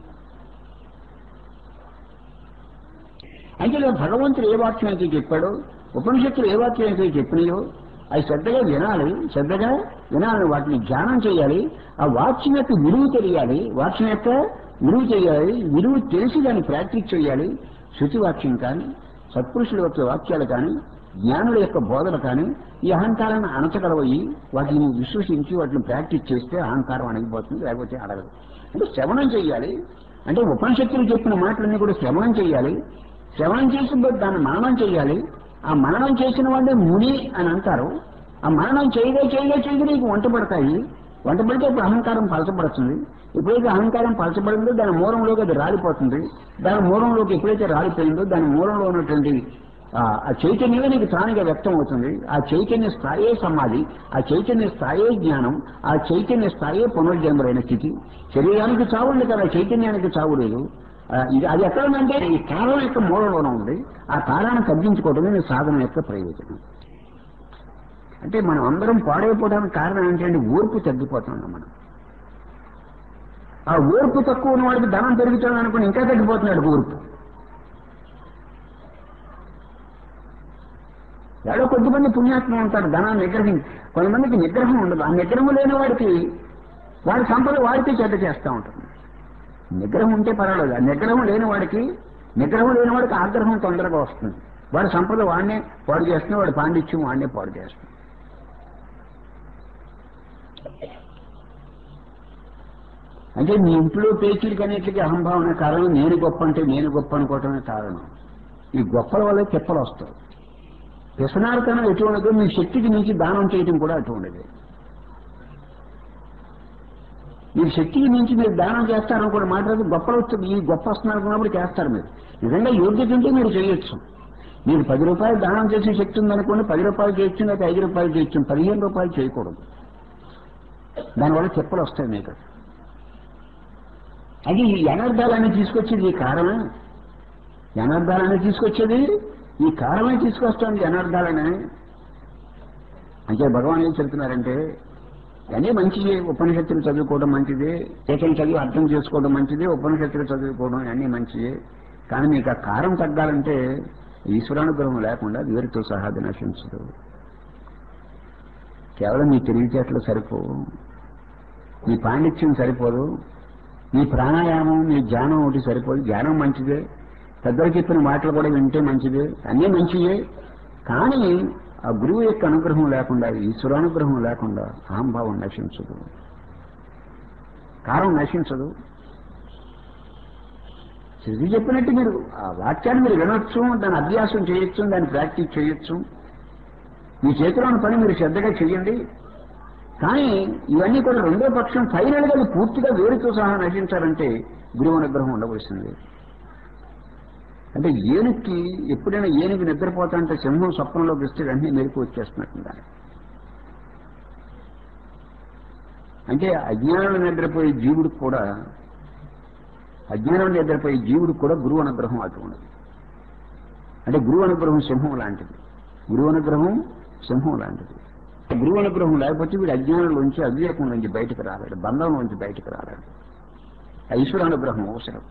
S1: అయితే ఇలా భగవంతుడు ఏ వాక్యం అయితే చెప్పాడో ఉపనిషత్తులు ఏ వాక్యం అయితే చెప్పినాయో అవి శ్రద్ధగా వినాలి శ్రద్ధగా వినాలి వాటిని ధ్యానం చేయాలి ఆ వాక్యం యొక్క విలువ తెలియాలి వాక్యం యొక్క విలువ చేయాలి విలువ తెలిసి దాన్ని ప్రాక్టీస్ చేయాలి శృతి వాక్యం కానీ సత్పురుషుల యొక్క వాక్యాలు కానీ జ్ఞానుల యొక్క బోధలు కానీ ఈ అహంకారాన్ని అణచగలవయి వాటిని విశ్వసించి వాటిని ప్రాక్టీస్ చేస్తే అహంకారం అణగిపోతుంది లేకపోతే అడగదు అంటే శ్రవణం చేయాలి అంటే ఉపనిషత్తులు చెప్పిన మాటలన్నీ కూడా శ్రవణం చేయాలి శ్రవణం చేసిన దాన్ని మననం చేయాలి ఆ మననం చేసిన వాడే ముని అని అంటారు ఆ మననం చేయగా చేయగా చేయగా నీకు వంట పడతాయి వంట పడితే ఇప్పుడు అహంకారం పలచబడుతుంది ఎప్పుడైతే అహంకారం పలచబడిందో దాని మూలంలోకి అది రాలిపోతుంది దాని మూలంలోకి ఎప్పుడైతే రాలిపోయిందో దాని మూలంలో ఉన్నటువంటి ఆ ఆ చైతన్యమే నీకు తానుగా వ్యక్తం అవుతుంది ఆ చైతన్య స్థాయే సమాధి ఆ చైతన్య స్థాయే జ్ఞానం ఆ చైతన్య స్థాయే పునర్జన్మరైన స్థితి శరీరానికి చావు ఉంది కదా చైతన్యానికి చావు లేదు ఆ, ఇది అది ఎక్కడ ఉందంటే ఈ కాలం యొక్క మూలంలోనే ఉంది ఆ కాలాన్ని తగ్గించుకోవడమే నీ సాధన యొక్క ప్రయోజనం అంటే మనం అందరం పాడైపోవడానికి కారణం ఏంటంటే ఓర్పు తగ్గిపోతున్నాం మనం ఆ ఓర్పు తక్కువ ఉన్న వాడికి ధనం పెరుగుతుంది అనుకుని ఇంకా తగ్గిపోతున్నాడు ఓర్పు ఎవడో కొద్దిమంది పుణ్యాత్మ ఉంటారు ధనాన్ని నిగ్రహం కొంతమందికి నిగ్రహం ఉండదు ఆ నిగ్రహం లేని వాడికి వాడి సంపద వాడికి చెడ్డ చేస్తూ ఉంటుంది నిగ్రహం ఉంటే పర్వాలేదు ఆ నిగ్రహం లేని వాడికి నిగ్రహం లేని వాడికి ఆగ్రహం తొందరగా వస్తుంది వాడి సంపద వాడినే పాడు చేస్తున్నాడు వాడి పాండిత్యం వాడినే పాడు చేస్తున్నాడు అంటే మీ ఇంట్లో పేచీలకి అన్నిటికీ అహంభావన కారణం నేను గొప్ప అంటే నేను గొప్ప అనుకోవటమే కారణం ఈ గొప్పల వల్లే తిప్పలు వస్తాయి వ్యసనార్థనం ఎటువంటిదో మీ శక్తికి మించి దానం చేయటం కూడా అటువంటిది మీ శక్తికి మించి మీరు దానం చేస్తారనుకోండి మాట్లాడితే గొప్పలు వస్తుంది ఈ గొప్ప వస్తున్నారు అనుకున్నప్పుడు చేస్తారు మీరు నిజంగా యోగ్యత ఉంటే మీరు చేయొచ్చు మీరు పది రూపాయలు దానం చేసే శక్తి ఉందనుకోండి పది రూపాయలు చేయొచ్చు లేకపోతే ఐదు రూపాయలు చేయొచ్చు పదిహేను రూపాయలు చేయకూడదు దానివల్ల చెప్పులు వస్తాయి మీకు అది ఈ అనర్థాలన్నీ తీసుకొచ్చేది ఈ కారణం ఈ అనర్థాలన్నీ తీసుకొచ్చేది ఈ కారణమే తీసుకొస్తుంది అనర్థాలనే అంటే భగవాన్ ఏం చెప్తున్నారంటే అన్నీ మంచిది ఉపనిషత్తులు చదువుకోవడం మంచిది ఏకం చదివి అర్థం చేసుకోవడం మంచిది ఉపనిషత్తులు చదువుకోవడం అన్నీ మంచిది కానీ మీకు ఆ కారం తగ్గాలంటే ఈశ్వరానుగ్రహం లేకుండా వీరితో సహా అది నశించదు కేవలం మీ తెలివితేటలు సరిపోవు మీ పాండిత్యం సరిపోదు మీ ప్రాణాయామం మీ ధ్యానం ఒకటి సరిపోదు ధ్యానం మంచిదే పెద్దలు చెప్పిన మాటలు కూడా వింటే మంచిదే అన్నీ మంచిదే కానీ ఆ గురువు యొక్క అనుగ్రహం లేకుండా ఈశ్వరానుగ్రహం లేకుండా అహంభావం నశించదు కారం నశించదు శృతి చెప్పినట్టు మీరు ఆ వాక్యాన్ని మీరు వినొచ్చు దాని అభ్యాసం చేయొచ్చు దాన్ని ప్రాక్టీస్ చేయొచ్చు మీ చేతిలో ఉన్న పని మీరు శ్రద్ధగా చేయండి కానీ ఇవన్నీ కూడా రెండో పక్షం ఫైనల్ గా అది పూర్తిగా వేరుతో సహా నశించాలంటే గురువు అనుగ్రహం ఉండవలసింది అంటే ఏనుక్కి ఎప్పుడైనా ఏనుగు నిద్రపోతా అంటే సింహం స్వప్నంలోకి వస్తే వెంటనే మెరుపు వచ్చేస్తున్నట్టు దాన్ని అంటే అజ్ఞానం నిద్రపోయే జీవుడికి కూడా అజ్ఞానం నిద్రపోయే జీవుడికి కూడా గురువు అనుగ్రహం అటువంటిది అంటే గురువు అనుగ్రహం సింహం లాంటిది గురువు అనుగ్రహం సింహం లాంటిది గురువు అనుగ్రహం లేకపోతే వీడు అజ్ఞానంలోంచి అవివేకంలోంచి బయటకు రాలేడు బంధంలోంచి బయటకు రాలేడు ఈశ్వరానుగ్రహం అవసరం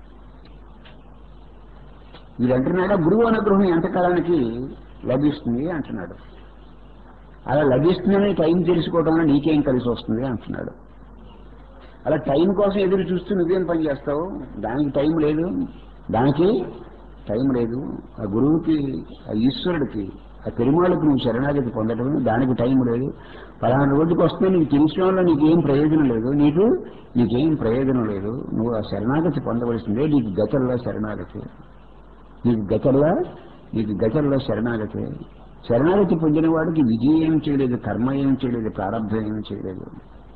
S1: వీడు అంటున్నాడా గురువు అనుగ్రహం ఎంతకాలానికి లభిస్తుంది అంటున్నాడు అలా లభిస్తుందని టైం తెలుసుకోవడంలో నీకేం కలిసి వస్తుంది అంటున్నాడు అలా టైం కోసం ఎదురు చూస్తూ నువ్వేం పని చేస్తావు దానికి టైం లేదు దానికి టైం లేదు ఆ గురువుకి ఆ ఈశ్వరుడికి ఆ పెరుమాళ్ళకి నువ్వు శరణాగతి పొందడం దానికి టైం లేదు పలానా రోజుకి వస్తే నీకు తెలిసిన వల్ల నీకేం ప్రయోజనం లేదు నీకు నీకేం ప్రయోజనం లేదు నువ్వు ఆ శరణాగతి పొందవలసిందే నీకు గతల్లో శరణాగతి నీకు గతల్లో నీకు గతల్లో శరణాగతి శరణాగతి పొందిన వాడికి విజయం ఏం చేయలేదు కర్మ ఏం చేయలేదు ప్రారంభం ఏం చేయలేదు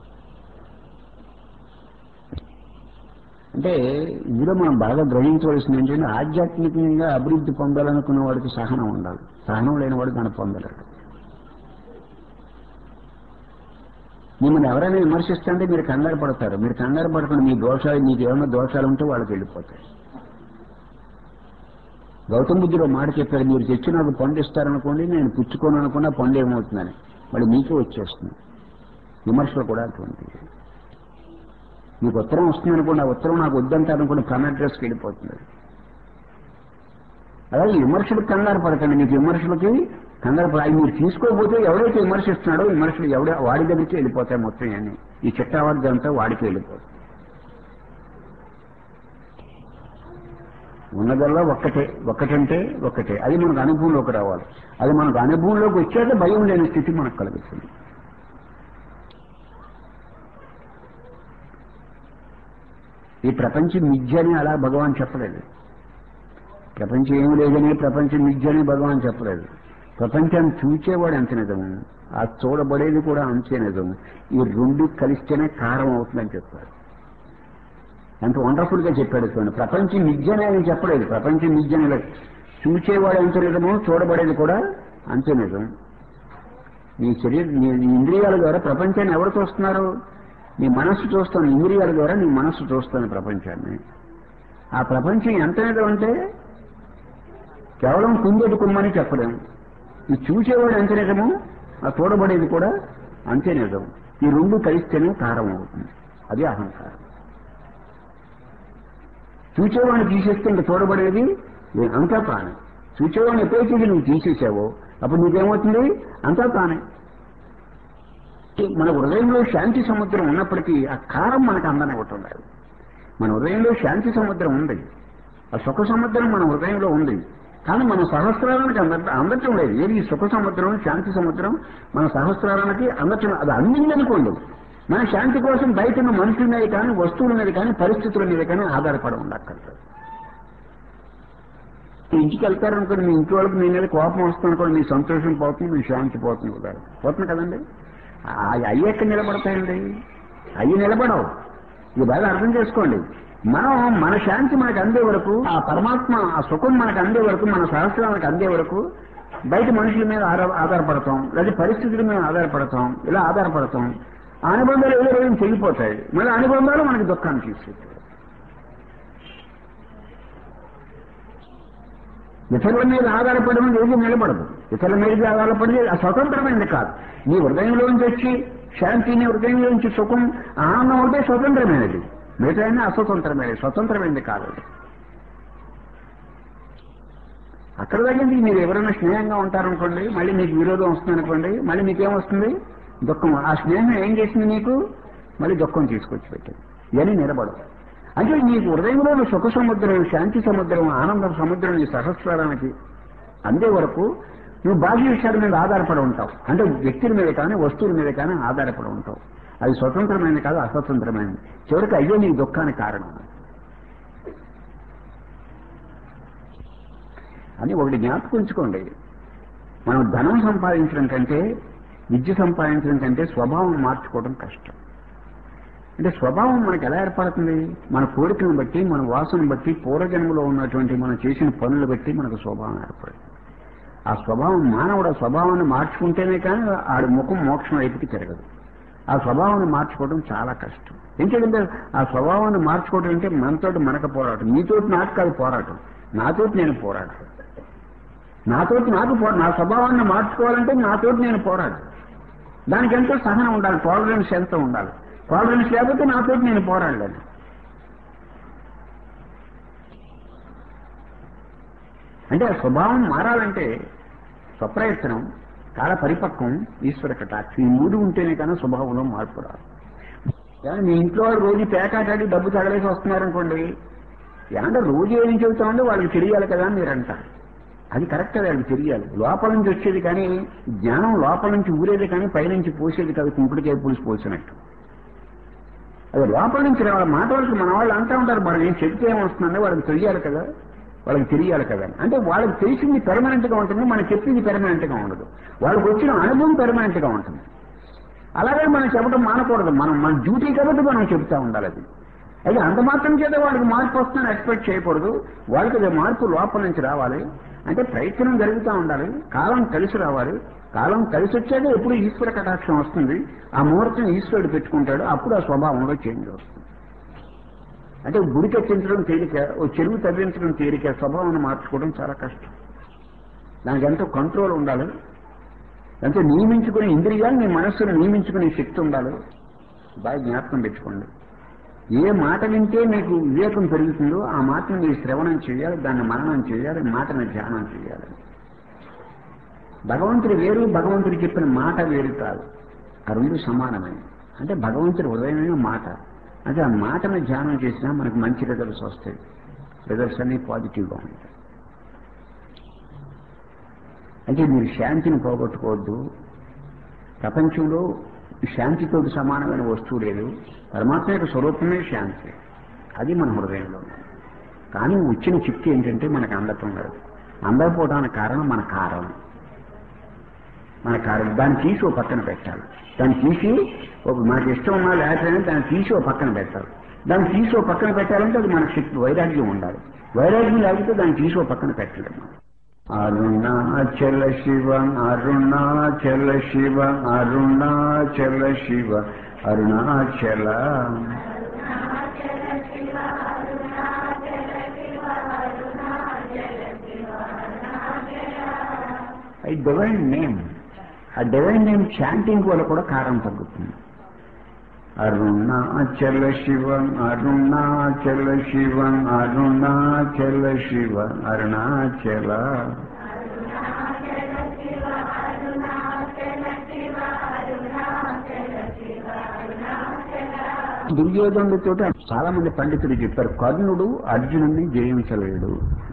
S1: అంటే ఇందులో మనం బాగా గ్రహించవలసింది ఏంటంటే ఆధ్యాత్మికంగా అభివృద్ధి పొందాలనుకున్న వాడికి సహనం ఉండాలి సహనం లేని వాడు దాన్ని పొందలేడు మిమ్మల్ని ఎవరైనా విమర్శిస్తుంటే మీరు కంగారు పడతారు మీరు కంగారు పడకుండా మీ దోషాలు మీకు ఏమైనా దోషాలు ఉంటే వాళ్ళకి వెళ్ళిపోతాయి గౌతమ బుద్ధుడు ఒక మాట చెప్పాడు మీరు తెచ్చి నాకు పండు ఇస్తారనుకోండి నేను పుచ్చుకోను అనుకున్నా పండు ఏమవుతుందని మళ్ళీ మీకే వచ్చేస్తుంది విమర్శలు కూడా అటువంటివి మీకు ఉత్తరం వస్తుంది అనుకోండి ఆ ఉత్తరం నాకు వద్దంటారు అనుకోండి కన్న అడ్రస్కి వెళ్ళిపోతుంది అలాగే విమర్శలకు కంగారు పడకండి మీకు విమర్శలకి కంగారు పడ మీరు తీసుకోకపోతే ఎవరైతే విమర్శిస్తున్నాడో విమర్శలు ఎవడ వాడి దగ్గరికి వెళ్ళిపోతాయి మొత్తం అన్ని ఈ చిట్టావర్గం అంతా వాడికి వెళ్ళిపోతుంది ఉన్నదల్లా ఒక్కటే ఒక్కటంటే ఒక్కటే అది మనకు అనుభవంలోకి రావాలి అది మనకు అనుభవంలోకి వచ్చాక భయం లేని స్థితి మనకు కలుగుతుంది ఈ ప్రపంచం మిథ్య అని అలా భగవాన్ చెప్పలేదు ప్రపంచం ఏమి లేదని ప్రపంచం మిథ్య అని భగవాన్ చెప్పలేదు ప్రపంచాన్ని చూచేవాడు అంత నిజం ఆ చూడబడేది కూడా అంతే నిజం ఈ రెండు కలిస్తేనే కారం అవుతుందని చెప్పాడు ఎంత వండర్ఫుల్ గా చెప్పాడు చూడండి ప్రపంచం మిథ్యనే అని చెప్పలేదు ప్రపంచం మిథ్యనే లేదు చూచేవాడు ఎంత నిజమో చూడబడేది కూడా అంతే నిజం నీ శరీరం నీ నీ ఇంద్రియాల ద్వారా ప్రపంచాన్ని ఎవరు చూస్తున్నారు నీ మనస్సు చూస్తాను ఇంద్రియాల ద్వారా నీ మనస్సు చూస్తాను ప్రపంచాన్ని ఆ ప్రపంచం ఎంత నిజం అంటే కేవలం కుందేటి కుమ్మని చెప్పలేము ఈ చూసేవాడు ఎంత నిజమో ఆ చూడబడేది కూడా అంతే నిజం ఈ రెండు కలిస్తేనే కారం అవుతుంది అది అహంకారం చూచేవాడిని తీసేస్తే ఇంకా చూడబడేది ఏ- అంతా తానే చూచేవాడిని ఎప్పుడైతే నువ్వు తీసేసావో అప్పుడు నీకేమవుతుంది అంతా తానే మన హృదయంలో శాంతి సముద్రం ఉన్నప్పటికీ ఆ కారం మనకు అందనివ్వటం లేదు మన హృదయంలో శాంతి సముద్రం ఉంది ఆ సుఖ సముద్రం మన హృదయంలో ఉంది కానీ మన సహస్రానికి అంద అందటం లేదు ఏది ఈ సుఖ సముద్రం శాంతి సముద్రం మన సహస్రానికి అందటం అది అందింది అనుకోండి మన శాంతి కోసం బయట ఉన్న మనుషుల మీద కానీ వస్తువుల మీద కానీ పరిస్థితుల మీద కానీ ఆధారపడి ఉండక్కర్లేదు ఇంటికి వెళ్తారనుకోండి మీ ఇంటి వాళ్ళకి మీ మీద కోపం వస్తుంది అనుకోండి మీ సంతోషం పోతుంది మీ శాంతి పోతుంది కదా పోతుంది కదండి ఆ అయ్యి ఎక్కడ నిలబడతాయండి అయ్యి నిలబడవు ఇది బాగా అర్థం చేసుకోండి మనం మన శాంతి మనకు అందే వరకు ఆ పరమాత్మ ఆ సుఖం మనకు అందే వరకు మన సహస్రానికి అందే వరకు బయట మనుషుల మీద ఆధార- ఆధారపడతాం లేదా పరిస్థితుల మీద ఆధారపడతాం ఇలా ఆధారపడతాం ఆ అనుబంధాలు ఏదో రోజు చెల్లిపోతాయి మళ్ళీ అనుబంధాలు మనకి దుఃఖాన్ని తీసుకొస్తాయి ఇతరుల మీద ఆధారపడడం ఏది నిలబడదు ఇతరుల మీద ఆధారపడి ఆ స్వతంత్రమైనది కాదు నీ హృదయంలోంచి వచ్చి శాంతి నీ హృదయంలోంచి సుఖం ఆనందం ఉంటే స్వతంత్రమైనది మిగతా అస్వతంత్రమైనది స్వతంత్రమైనది కాదు అది. అక్కడ తగ్గింది మీరు ఎవరైనా స్నేహంగా ఉంటారనుకోండి మళ్ళీ మీకు విరోధం వస్తుంది అనుకోండి మళ్ళీ మీకేమొస్తుంది దుఃఖం ఆ స్నేహం ఏం చేసింది మీకు మళ్ళీ దుఃఖం తీసుకొచ్చి పెట్టింది ఇవన్నీ నిలబడవు అంటే నీకు హృదయంలో సుఖ సముద్రం శాంతి సముద్రం ఆనంద సముద్రం నీ సహస్రానికి అందే వరకు నువ్వు బాహ్య విషయాల మీద ఆధారపడి ఉంటావు అంటే వ్యక్తుల మీద కానీ వస్తువుల మీద కానీ ఆధారపడి ఉంటావు అది స్వతంత్రమైనది కాదు అస్వతంత్రమైనది చివరికి అయ్యే నీ దుఃఖానికి కారణం అని ఒకటి జ్ఞాపకం ఉంచుకోండి మనం ధనం సంపాదించడం కంటే విద్య సంపాదించడం కంటే స్వభావం మార్చుకోవడం కష్టం అంటే స్వభావం మనకు ఎలా ఏర్పడుతుంది మన కోరికలను బట్టి మన వాసన బట్టి పూర్వజన్మలో ఉన్నటువంటి మనం చేసిన పనులు బట్టి మనకు స్వభావం ఏర్పడుతుంది ఆ స్వభావం మానవుడు ఆ స్వభావాన్ని మార్చుకుంటేనే కానీ ఆడి ముఖం మోక్షం వైపుకి తిరగదు ఆ స్వభావాన్ని మార్చుకోవడం చాలా కష్టం ఎందుకంటే ఆ స్వభావాన్ని మార్చుకోవడం అంటే మనతోటి మనకు పోరాటం నీతోటి నాకు కాదు పోరాటం నాతోటి నేను పోరాటం నాతోటి నాకు పో నా స్వభావాన్ని మార్చుకోవాలంటే నాతోటి నేను పోరాడు దానికి ఎంతో సహనం ఉండాలి టాలరెన్స్ ఎంత ఉండాలి టాలరెన్స్ లేకపోతే నాతోటి నేను పోరాడలేను అంటే ఆ స్వభావం మారాలంటే స్వప్రయత్నం కాల పరిపక్వం ఈశ్వర కటాక్షం ఈ మూడు ఉంటేనే కానీ స్వభావంలో మార్పు రాదు కానీ మీ ఇంట్లో వాళ్ళు రోజు పేకాటాడి డబ్బు తగలేసి వస్తున్నారనుకోండి ఏమంటే రోజు ఏం చెబుతామంటే వాళ్ళకి తెలియాలి కదా అని మీరు అంటారు అది కరెక్ట్ అది వాళ్ళకి తెలియాలి లోపల నుంచి వచ్చేది కానీ జ్ఞానం లోపల నుంచి ఊరేది కానీ పైనుంచి పోసేది కాదు కుంకుడికాయ పులుసు పోసినట్టు అది లోపల నుంచి రావాలి మాట వాళ్ళకి మన వాళ్ళు అంటూ ఉంటారు మనం ఏం చెప్తే ఏమొస్తుందంటే వాళ్ళకి తెలియాలి కదా వాళ్ళకి తెలియాలి కదా అంటే వాళ్ళకి తెలిసింది పెర్మనెంట్ గా ఉంటుంది మనం చెప్పింది పెర్మనెంట్ గా ఉండదు వాళ్ళకి వచ్చిన అనుభవం పెర్మనెంట్ గా ఉంటుంది అలాగే మనం చెప్పడం మానకూడదు మనం మన డ్యూటీ కాబట్టి మనం చెప్తా ఉండాలి అది అయితే అంత మాత్రం చేత వాళ్ళకి మార్పు వస్తుందని ఎక్స్పెక్ట్ చేయకూడదు వాళ్ళకి అది మార్పు లోపల నుంచి రావాలి అంటే ప్రయత్నం జరుగుతూ ఉండాలి కాలం కలిసి రావాలి కాలం కలిసి వచ్చాక ఎప్పుడు ఈశ్వర కటాక్షం వస్తుంది ఆ ముహూర్తం ఈశ్వరుడు పెట్టుకుంటాడు అప్పుడు ఆ స్వభావంలో చేంజ్ వస్తుంది అంటే గుడి కట్టించడం తేలిక ఓ చెరువు తవ్వించడం తేలిక స్వభావాన్ని మార్చుకోవడం చాలా కష్టం దానికి ఎంతో కంట్రోల్ ఉండాలి ఎంతో నియమించుకునే ఇంద్రియాలు నీ మనస్సును నియమించుకునే శక్తి ఉండాలి బాగా జ్ఞాపకం పెట్టుకోండి ఏ మాట వింటే మీకు వివేకం పెరుగుతుందో ఆ మాటను మీరు శ్రవణం చేయాలి దాన్ని మననం చేయాలి మాటను ధ్యానం చేయాలి భగవంతుడు వేరు భగవంతుడు చెప్పిన మాట వేరు కాదు ఆ రెండు సమానమే అంటే భగవంతుడి హృదయమే మాట అంటే ఆ మాటను ధ్యానం చేసినా మనకు మంచి రిజల్ట్స్ వస్తాయి రిజల్ట్స్ అన్ని పాజిటివ్గా ఉంటాయి అంటే మీరు శాంతిని పోగొట్టుకోవద్దు ప్రపంచంలో శాంతితో సమానమైన వస్తువు లేదు పరమాత్మ యొక్క స్వరూపమే శాంతి అది మన హృదయంలో ఉంది. కానీ వచ్చిన చిక్కు ఏంటంటే మనకు అందటం లేదు అందకపోవడానికి కారణం మన కారణం మన కారణం దాన్ని తీసి ఓ పక్కన పెట్టాలి దాన్ని తీసి ఒక మనకి ఇష్టం ఉన్నా లేకపోయినా దాన్ని తీసి ఓ పక్కన పెట్టాలి దాన్ని తీసి ఓ పక్కన పెట్టాలంటే అది మన శక్తి వైరాగ్యం ఉండాలి వైరాగ్యం లేకపోతే దాన్ని తీసి ఓ పక్కన పెట్టలేము మనం. Arunachala Shiva Arunachala Shiva Arunachala Shiva Arunachala a divine name ఆ డివైన్ నేమ్ చాంటింగ్ వల్ల కూడా కారం తగ్గుతుంది అరుణాచల శివ అరుణాచల శివ అరుణాచల శివ అరుణాచల దుర్యోధనుడితో చాలా మంది పండితులు చెప్పారు కర్ణుడు అర్జునుడిని జయించలేడు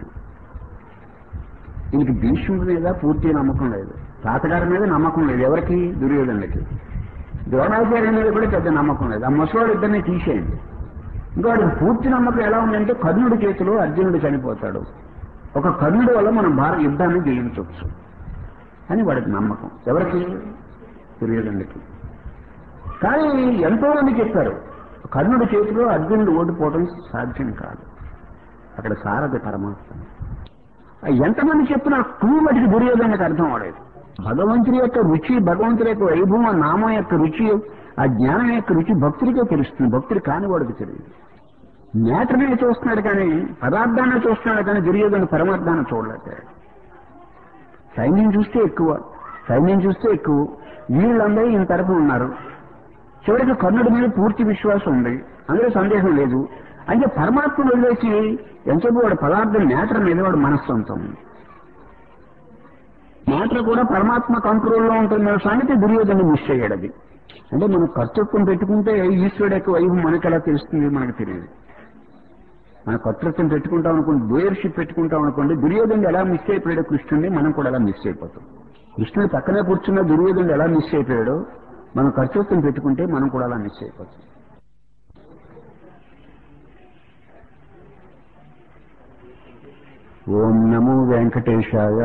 S1: దీనికి భీష్ముడి మీద పూర్తి నమ్మకం లేదు తాతగారి మీద నమ్మకం లేదు ఎవరికి దుర్యోధనుడికి ద్రోణాచార్య మీద కూడా పెద్ద నమ్మకం లేదు ఆ ముసవాడు ఇద్దరిని తీసేయండి ఇంకా వాడికి పూర్తి నమ్మకం ఎలా ఉందంటే కర్ణుడి చేతిలో అర్జునుడు చనిపోతాడు ఒక కర్ణుడి వల్ల మనం భారత యుద్ధాన్ని జయించవచ్చు అని వాడికి నమ్మకం ఎవరికి దుర్యోధనుడికి కానీ ఎంతో మంది చెప్పారు కర్ణుడి చేతిలో అర్జునుడు ఓడిపోవడం సాధ్యం కాదు అక్కడ సారథి పరమాత్మ ఎంతమంది చెప్పినా టూ మటుకు దుర్యోధనకు అర్థం అవలేదు భగవంతుడి యొక్క రుచి భగవంతుడి యొక్క వైభవం ఆ నామం యొక్క రుచి ఆ జ్ఞానం యొక్క రుచి భక్తుడికే తెలుస్తుంది భక్తుడు కానివాడికి తెలియదు నేత్రమే చూస్తున్నాడు కానీ పదార్థాన్ని చూస్తున్నాడు కానీ దుర్యోధన పరమార్థాన్ని చూడలేకపోయాడు సైన్యం చూస్తే ఎక్కువ సైన్యం చూస్తే ఎక్కువ వీళ్ళందరూ ఈయన తరపు ఉన్నారు చివరికి కర్ణుడి మీద పూర్తి విశ్వాసం ఉంది అందులో సందేహం లేదు అంటే పరమాత్మను వదిలేసి ఎంతసేపు వాడు పదార్థం నేత్ర మీద వాడు మనస్సంతం నేత్ర కూడా పరమాత్మ కంట్రోల్లో ఉంటుంది సంగతి దుర్యోధన మిస్ అయ్యాడు అది అంటే మనం కర్తృత్వం పెట్టుకుంటే ఈశ్వరుడు యొక్క వైభవం మనకు ఎలా తెలుస్తుంది మనకు తెలియదు మన కర్తృత్వం పెట్టుకుంటాం అనుకోండి డోయర్షిప్ పెట్టుకుంటాం అనుకోండి దుర్యోధనుడు ఎలా మిస్ అయిపోయాడో కృష్ణుడిని మనం కూడా అలా మిస్ అయిపోతాం కృష్ణుడు పక్కనే కూర్చున్న దుర్యోధనుడు ఎలా మిస్ అయిపోయాడో మనం కర్తృత్వం పెట్టుకుంటే మనం కూడా అలా మిస్ అయిపోతాం ఓం నమో వెంకటేశాయ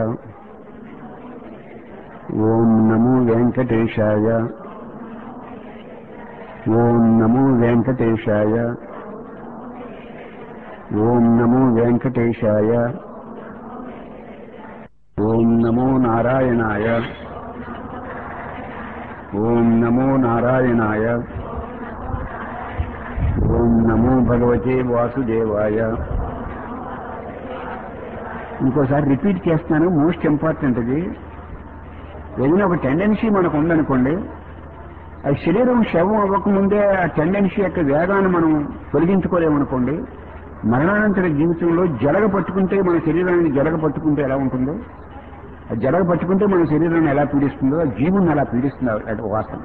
S1: ఓం నమో వెంకటేశాయ ఓం నమో వెంకటేశాయ ఓం నమో వెంకటేశాయ ఓం నమో నారాయణాయ ఓం నమో నారాయణాయ ఓం నమో భగవతే వాసుదేవాయ ఇంకోసారి రిపీట్ చేస్తున్నాను మోస్ట్ ఇంపార్టెంట్ ఇది ఏదైనా ఒక టెండెన్సీ మనకు ఉందనుకోండి ఆ శరీరం శవం అవ్వకముందే ఆ టెండెన్సీ యొక్క వేగాన్ని మనం తొలగించుకోలేమనుకోండి మరణానంతర జీవితంలో జలగ పట్టుకుంటే మన శరీరాన్ని జలగ పట్టుకుంటే ఎలా ఉంటుందో ఆ జలగ పట్టుకుంటే మన శరీరాన్ని ఎలా పీడిస్తుందో ఆ జీవుని ఎలా పీడిస్తుందో అటు వాసన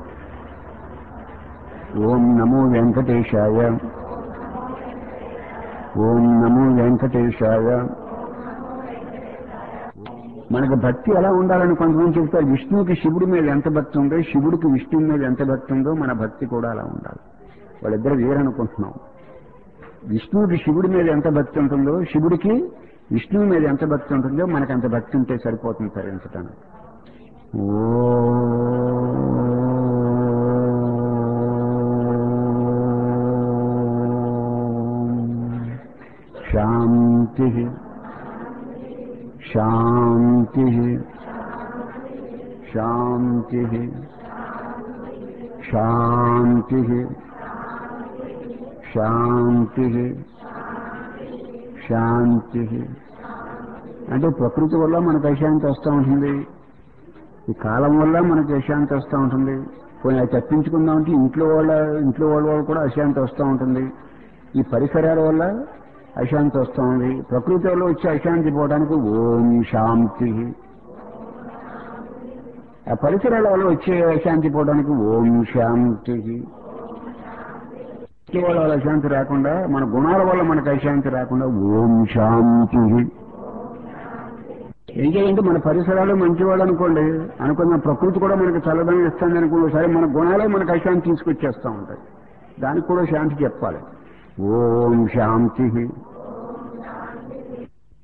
S1: ఓం నమో వెంకటేశాయ ఓం నమో వెంకటేశాయ మనకు భక్తి ఎలా ఉండాలని కొంతమంది చెప్తారు విష్ణువుకి శివుడి మీద ఎంత భక్తి ఉందో శివుడికి విష్ణువు మీద ఎంత భక్తి ఉందో మన భక్తి కూడా అలా ఉండాలి వాళ్ళిద్దరు వేరనుకుంటున్నాం విష్ణువుకి శివుడి మీద ఎంత భక్తి ఉంటుందో శివుడికి విష్ణువు మీద ఎంత భక్తి ఉంటుందో మనకు అంత భక్తి ఉంటే సరిపోతుంది తరించటానికి శాంతి శాంతి శాంతి శాంతి శాంతి శాంతి అంటే ప్రకృతి వల్ల మనకు అశాంతి వస్తూ ఉంటుంది ఈ కాలం వల్ల మనకు అశాంతి వస్తూ ఉంటుంది పోయి అది తప్పించుకుందామంటే ఇంట్లో వాళ్ళ ఇంట్లో వాళ్ళ వల్ల కూడా అశాంతి వస్తూ ఉంటుంది ఈ పరిసరాల వల్ల అశాంతి వస్తూ ఉంది ప్రకృతి వల్ల వచ్చే అశాంతి పోవడానికి ఓం శాంతి ఆ పరిసరాల వల్ల వచ్చే అశాంతి పోవడానికి ఓం శాంతి ఇంట్లో వాళ్ళ వల్ల అశాంతి రాకుండా మన గుణాల వల్ల మనకు అశాంతి రాకుండా ఓం శాంతి ఏం చేయాలంటే మన పరిసరాలు మంచివాళ్ళు అనుకోండి అనుకున్న ప్రకృతి కూడా మనకు చల్లదనం ఇస్తుంది అనుకోండి సరే మన గుణాలే మనకు అశాంతి తీసుకొచ్చేస్తూ ఉంటాయి దానికి కూడా శాంతి చెప్పాలి ఓం శాంతి